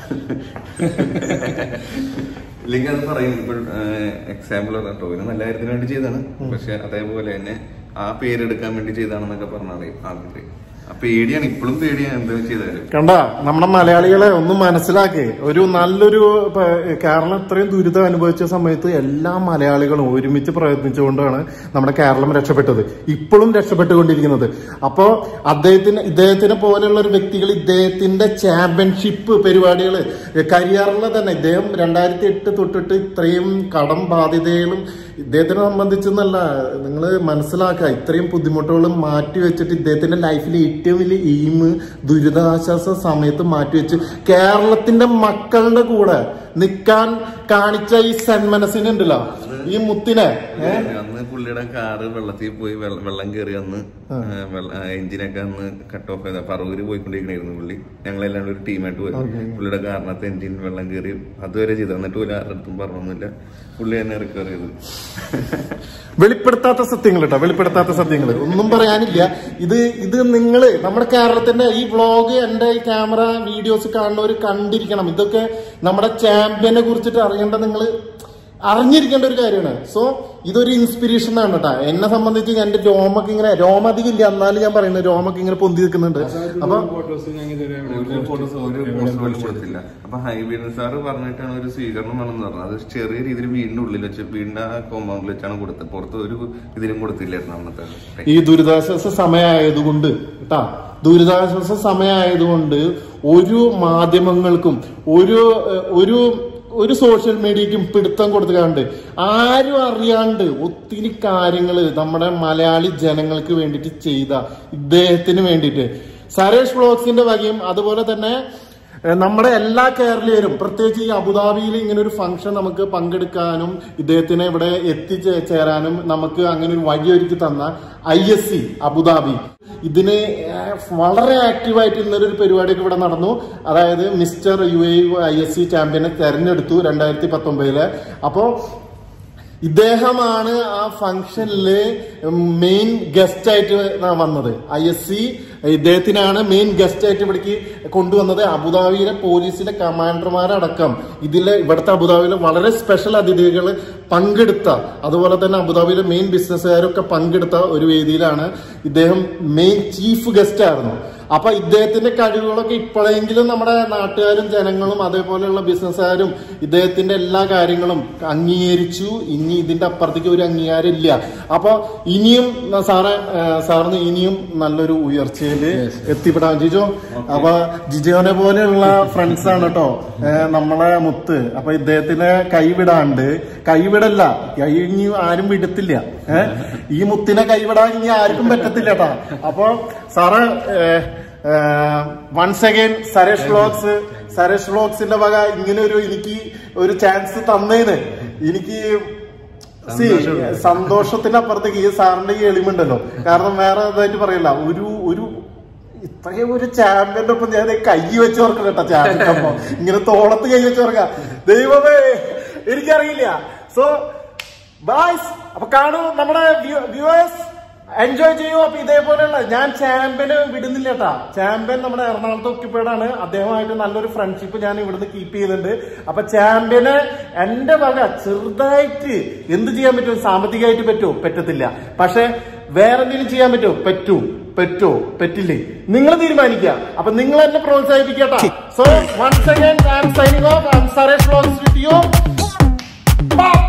ഇല്ലെങ്കിൽ അത് പറയും ഇപ്പോൾ എക്സാമ്പിൾ പറഞ്ഞിട്ടോ ഇവന് നല്ല കാര്യത്തിന് വേണ്ടി ചെയ്താണ് പക്ഷെ അതേപോലെ തന്നെ ആ പേരെടുക്കാൻ വേണ്ടി ചെയ്താണെന്നൊക്കെ പറഞ്ഞാൽ ആൾക്കാര് ആ പേടിയാണ് ഇപ്പോഴും പേടിയാണ് എന്താ ചെയ്താലും കണ്ട നമ്മുടെ മലയാളികളെ ഒന്ന് മനസ്സിലാക്കി ഒരു നല്ലൊരു ഇപ്പൊ കേരളം ഇത്രയും ദുരിതം അനുഭവിച്ച സമയത്ത് എല്ലാ മലയാളികളും ഒരുമിച്ച് പ്രയത്നിച്ചുകൊണ്ടാണ് നമ്മുടെ കേരളം രക്ഷപ്പെട്ടത് ഇപ്പോഴും രക്ഷപ്പെട്ടുകൊണ്ടിരിക്കുന്നത് അപ്പോ അദ്ദേഹത്തിന് ഇദ്ദേഹത്തിനെ പോലെയുള്ള ഒരു വ്യക്തികൾ ഇദ്ദേഹത്തിന്റെ ചാമ്പ്യൻഷിപ്പ് പരിപാടികൾ കരിയറിൽ തന്നെ ഇദ്ദേഹം രണ്ടായിരത്തി എട്ട് തൊട്ടിട്ട് ഇത്രയും കടം ബാധ്യതകളും ഇദ്ദേഹത്തിനെ സംബന്ധിച്ചെന്നല്ല നിങ്ങൾ മനസ്സിലാക്കുക ഇത്രയും ബുദ്ധിമുട്ടുകളും മാറ്റി വെച്ചിട്ട് ഇദ്ദേഹത്തിന്റെ ലൈഫിലെ ഏറ്റവും വലിയ എയിം ദുരിതാശ്വാസ സമയത്ത് മാറ്റിവെച്ച് കേരളത്തിന്റെ മക്കളുടെ കൂടെ നിൽക്കാൻ കാണിച്ച ഈ സന്മനസ്സിനുണ്ടല്ലോ ഈ മുത്തിനെ ഏ? അന്ന് പുള്ളിയുടെ കാറ് വെള്ളത്തിൽ പോയി വെള്ള- വെള്ളം കയറി അന്ന് എഞ്ചിനൊക്കെ അന്ന് കട്ട് ഓഫ് ചെയ്ത പറവൂര് പോയിക്കൊണ്ടിരിക്കണായിരുന്നു പുള്ളി ഞങ്ങളെല്ലാം ഒരു ടീമായിട്ട് പോയി പുള്ളിയുടെ കാറിനകത്ത് എഞ്ചിൻ വെള്ളം കയറി അതുവരെ ചെയ്തു എന്നിട്ട് പോലും ആരുടെ അടുത്തും പറഞ്ഞൊന്നുമില്ല പുള്ളി തന്നെ റിക്കവർ ചെയ്തു വെളിപ്പെടുത്താത്ത സത്യങ്ങൾ കേട്ടോ വെളിപ്പെടുത്താത്ത സത്യങ്ങൾ ഒന്നും പറയാനില്ല ഇത് ഇത് നിങ്ങള് നമ്മുടെ കേരളത്തിന്റെ ഈ വ്ളോഗ് എന്റെ ഈ ക്യാമറ വീഡിയോസ് കാണുന്നവർ കണ്ടിരിക്കണം ഇതൊക്കെ നമ്മുടെ ചാമ്പ്യനെ കുറിച്ചിട്ട് അറിയേണ്ട നിങ്ങൾ അറിഞ്ഞിരിക്കേണ്ട ഒരു കാര്യമാണ് സോ ഇതൊരു ഇൻസ്പിറേഷൻ ആണ് കേട്ടോ എന്നെ സംബന്ധിച്ച് എന്റെ രോമൊക്കെ ഇങ്ങനെ രോമ അധികം ഇല്ല എന്നാലും ഞാൻ പറയുന്നത് രോമൊക്കെ ഇങ്ങനെ പൊന്തി നിൽക്കുന്നുണ്ട് അപ്പൊ ഫോട്ടോസ് ഞങ്ങൾ ഇതുവരെ ഒരു ഫോട്ടോസ് ഒരു പോസ്റ്റ് പോലും കൊടുത്തില്ല അപ്പൊ ഹൈബീൻ സാറ് പറഞ്ഞിട്ടാണ് ഒരു സ്വീകരണം വേണമെന്ന് പറഞ്ഞത് അത് ചെറിയ രീതിയിൽ വീടിന്റെ ഉള്ളിൽ വെച്ച് വീടിന്റെ ആ കോമ്പൗണ്ടിൽ വെച്ചാണ് കൊടുത്തത് പുറത്ത് ഒരു ഇതിലും കൊടുത്തില്ലായിരുന്നു അന്നത്തെ time. ഈ ദുരിതാശ്വാസ സമയമായതുകൊണ്ട് കേട്ടാ ദുരിതാശ്വാസ സമയമായതുകൊണ്ട് ഒരു മാധ്യമങ്ങൾക്കും ഒരു ഏഹ്, ഒരു ഒരു സോഷ്യൽ മീഡിയക്കും പിടുത്തം കൊടുത്തുകാണ്ട് ആരും അറിയാണ്ട് ഒത്തിരി കാര്യങ്ങൾ നമ്മുടെ മലയാളി ജനങ്ങൾക്ക് വേണ്ടിയിട്ട് ചെയ്ത ഇദ്ദേഹത്തിന് വേണ്ടിയിട്ട് സരേഷ് വ്ളോഗ്സിന്റെ വകയും അതുപോലെ തന്നെ ഏഹ് നമ്മുടെ എല്ലാ കേരളീയരും പ്രത്യേകിച്ച് ഈ അബുദാബിയിൽ ഇങ്ങനെ ഒരു ഫംഗ്ഷൻ നമുക്ക് പങ്കെടുക്കാനും ഇദ്ദേഹത്തിനെ ഇവിടെ എത്തിച്ചേരാനും നമുക്ക് അങ്ങനെ ഒരു വഴിയൊരുക്കി തന്ന ഐ എസ് സി അബുദാബി ഇതിന് ഏഹ് വളരെ ആക്റ്റീവായിട്ട് ഇന്നൊരു പരിപാടിയൊക്കെ ഇവിടെ നടന്നു അതായത് mister U A I S C ചാമ്പ്യനെ തെരഞ്ഞെടുത്തു രണ്ടായിരത്തി പത്തൊമ്പതില് അപ്പോ ഇദ്ദേഹമാണ് ആ ഫംഗ്ഷനില് മെയിൻ ഗസ്റ്റ് ആയിട്ട് വന്നത് ഐ എസ് സി ഇദ്ദേഹത്തിനാണ് മെയിൻ ഗസ്റ്റ് ആയിട്ട് ഇവിടേക്ക് കൊണ്ടുവന്നത് അബുദാബിയിലെ പോലീസിലെ കമാൻഡർമാരടക്കം ഇതിലെ ഇവിടുത്തെ അബുദാബിയിലെ വളരെ സ്പെഷ്യൽ അതിഥികൾ പങ്കെടുത്ത അതുപോലെ തന്നെ അബുദാബിയിലെ മെയിൻ ബിസിനസ്സുകാരൊക്കെ പങ്കെടുത്ത ഒരു വേദിയിലാണ് ഇദ്ദേഹം മെയിൻ ചീഫ് ഗസ്റ്റ് ആയിരുന്നു അപ്പൊ ഇദ്ദേഹത്തിന്റെ കഴിവുകളൊക്കെ ഇപ്പോഴെങ്കിലും നമ്മുടെ നാട്ടുകാരും ജനങ്ങളും അതേപോലെയുള്ള ബിസിനസ്സുകാരും ഇദ്ദേഹത്തിന്റെ എല്ലാ കാര്യങ്ങളും അംഗീകരിച്ചു ഇനി ഇതിന്റെ അപ്പുറത്തേക്ക് ഒരു അംഗീകാരം ഇല്ല അപ്പൊ ഇനിയും ന- സാറെ ഏഹ് സാറിന് ഇനിയും നല്ലൊരു ഉയർച്ചയിൽ എത്തിപ്പെടാം ജിജോ അപ്പൊ ജിജോനെ പോലെയുള്ള ഫ്രണ്ട്സ് ആണ് കേട്ടോ ഏഹ് നമ്മളെ മുത്ത് അപ്പൊ ഇദ്ദേഹത്തിനെ കൈവിടാണ്ട് കൈവിടല്ല കഴിഞ്ഞു ആരും വിടത്തില്ല ഏഹ് ഈ മുത്തിനെ കൈവിടാൻ ഇനി ആർക്കും പറ്റത്തില്ല കേട്ടോ അപ്പൊ sir once again Saresh vlogs Saresh വ്ളോഗ്സിന്റെ വക ഇങ്ങനെ ഒരു എനിക്ക് ഒരു ചാൻസ് തന്നേന് എനിക്ക് സി സന്തോഷത്തിന്റെ അപ്പുറത്തേക്ക് ഈ സാറിന്റെ ഈ എളിമുണ്ടല്ലോ കാരണം വേറെ ഇതായിട്ട് പറയില്ല ഒരു ഒരു ഇത്രയും ഒരു ചാമ്പ്യന്റെ ഒപ്പം ഞാൻ കൈ വെച്ച് ഓർക്കണം കേട്ടോ ചാമ്പ്യന്റെ ഒപ്പം ഇങ്ങനെ തോളത്ത് കൈ വെച്ച് ഓർക്കാം ദൈവമേ എനിക്കറിയില്ല സോ ബായ്സ് അപ്പൊ കാണൂ നമ്മുടെ വ്യൂവേഴ്സ് എൻജോയ് ചെയ്യൂ അപ്പൊ ഇതേപോലെയുള്ള ഞാൻ ചാമ്പ്യന് വിടുന്നില്ല കേട്ടാ ചാമ്പ്യൻ നമ്മുടെ എറണാകുളത്ത് occupied ആണ് അദ്ദേഹമായിട്ട് നല്ലൊരു ഫ്രണ്ട്ഷിപ്പ് ഞാൻ ഇവിടുന്ന് കീപ്പ് ചെയ്യുന്നുണ്ട് അപ്പൊ ചാമ്പ്യന് എന്റെ വക ചെറുതായിട്ട് എന്ത് ചെയ്യാൻ പറ്റും സാമ്പത്തികമായിട്ട് പറ്റുമോ പറ്റത്തില്ല പക്ഷെ വേറെ എന്തെങ്കിലും ചെയ്യാൻ പറ്റുമോ പറ്റൂ പറ്റോ പറ്റില്ലേ നിങ്ങൾ തീരുമാനിക്കുക അപ്പൊ നിങ്ങൾ എന്നെ പ്രോത്സാഹിപ്പിക്കട്ടെ so once again I am signing off I am Saresh vlogs with you by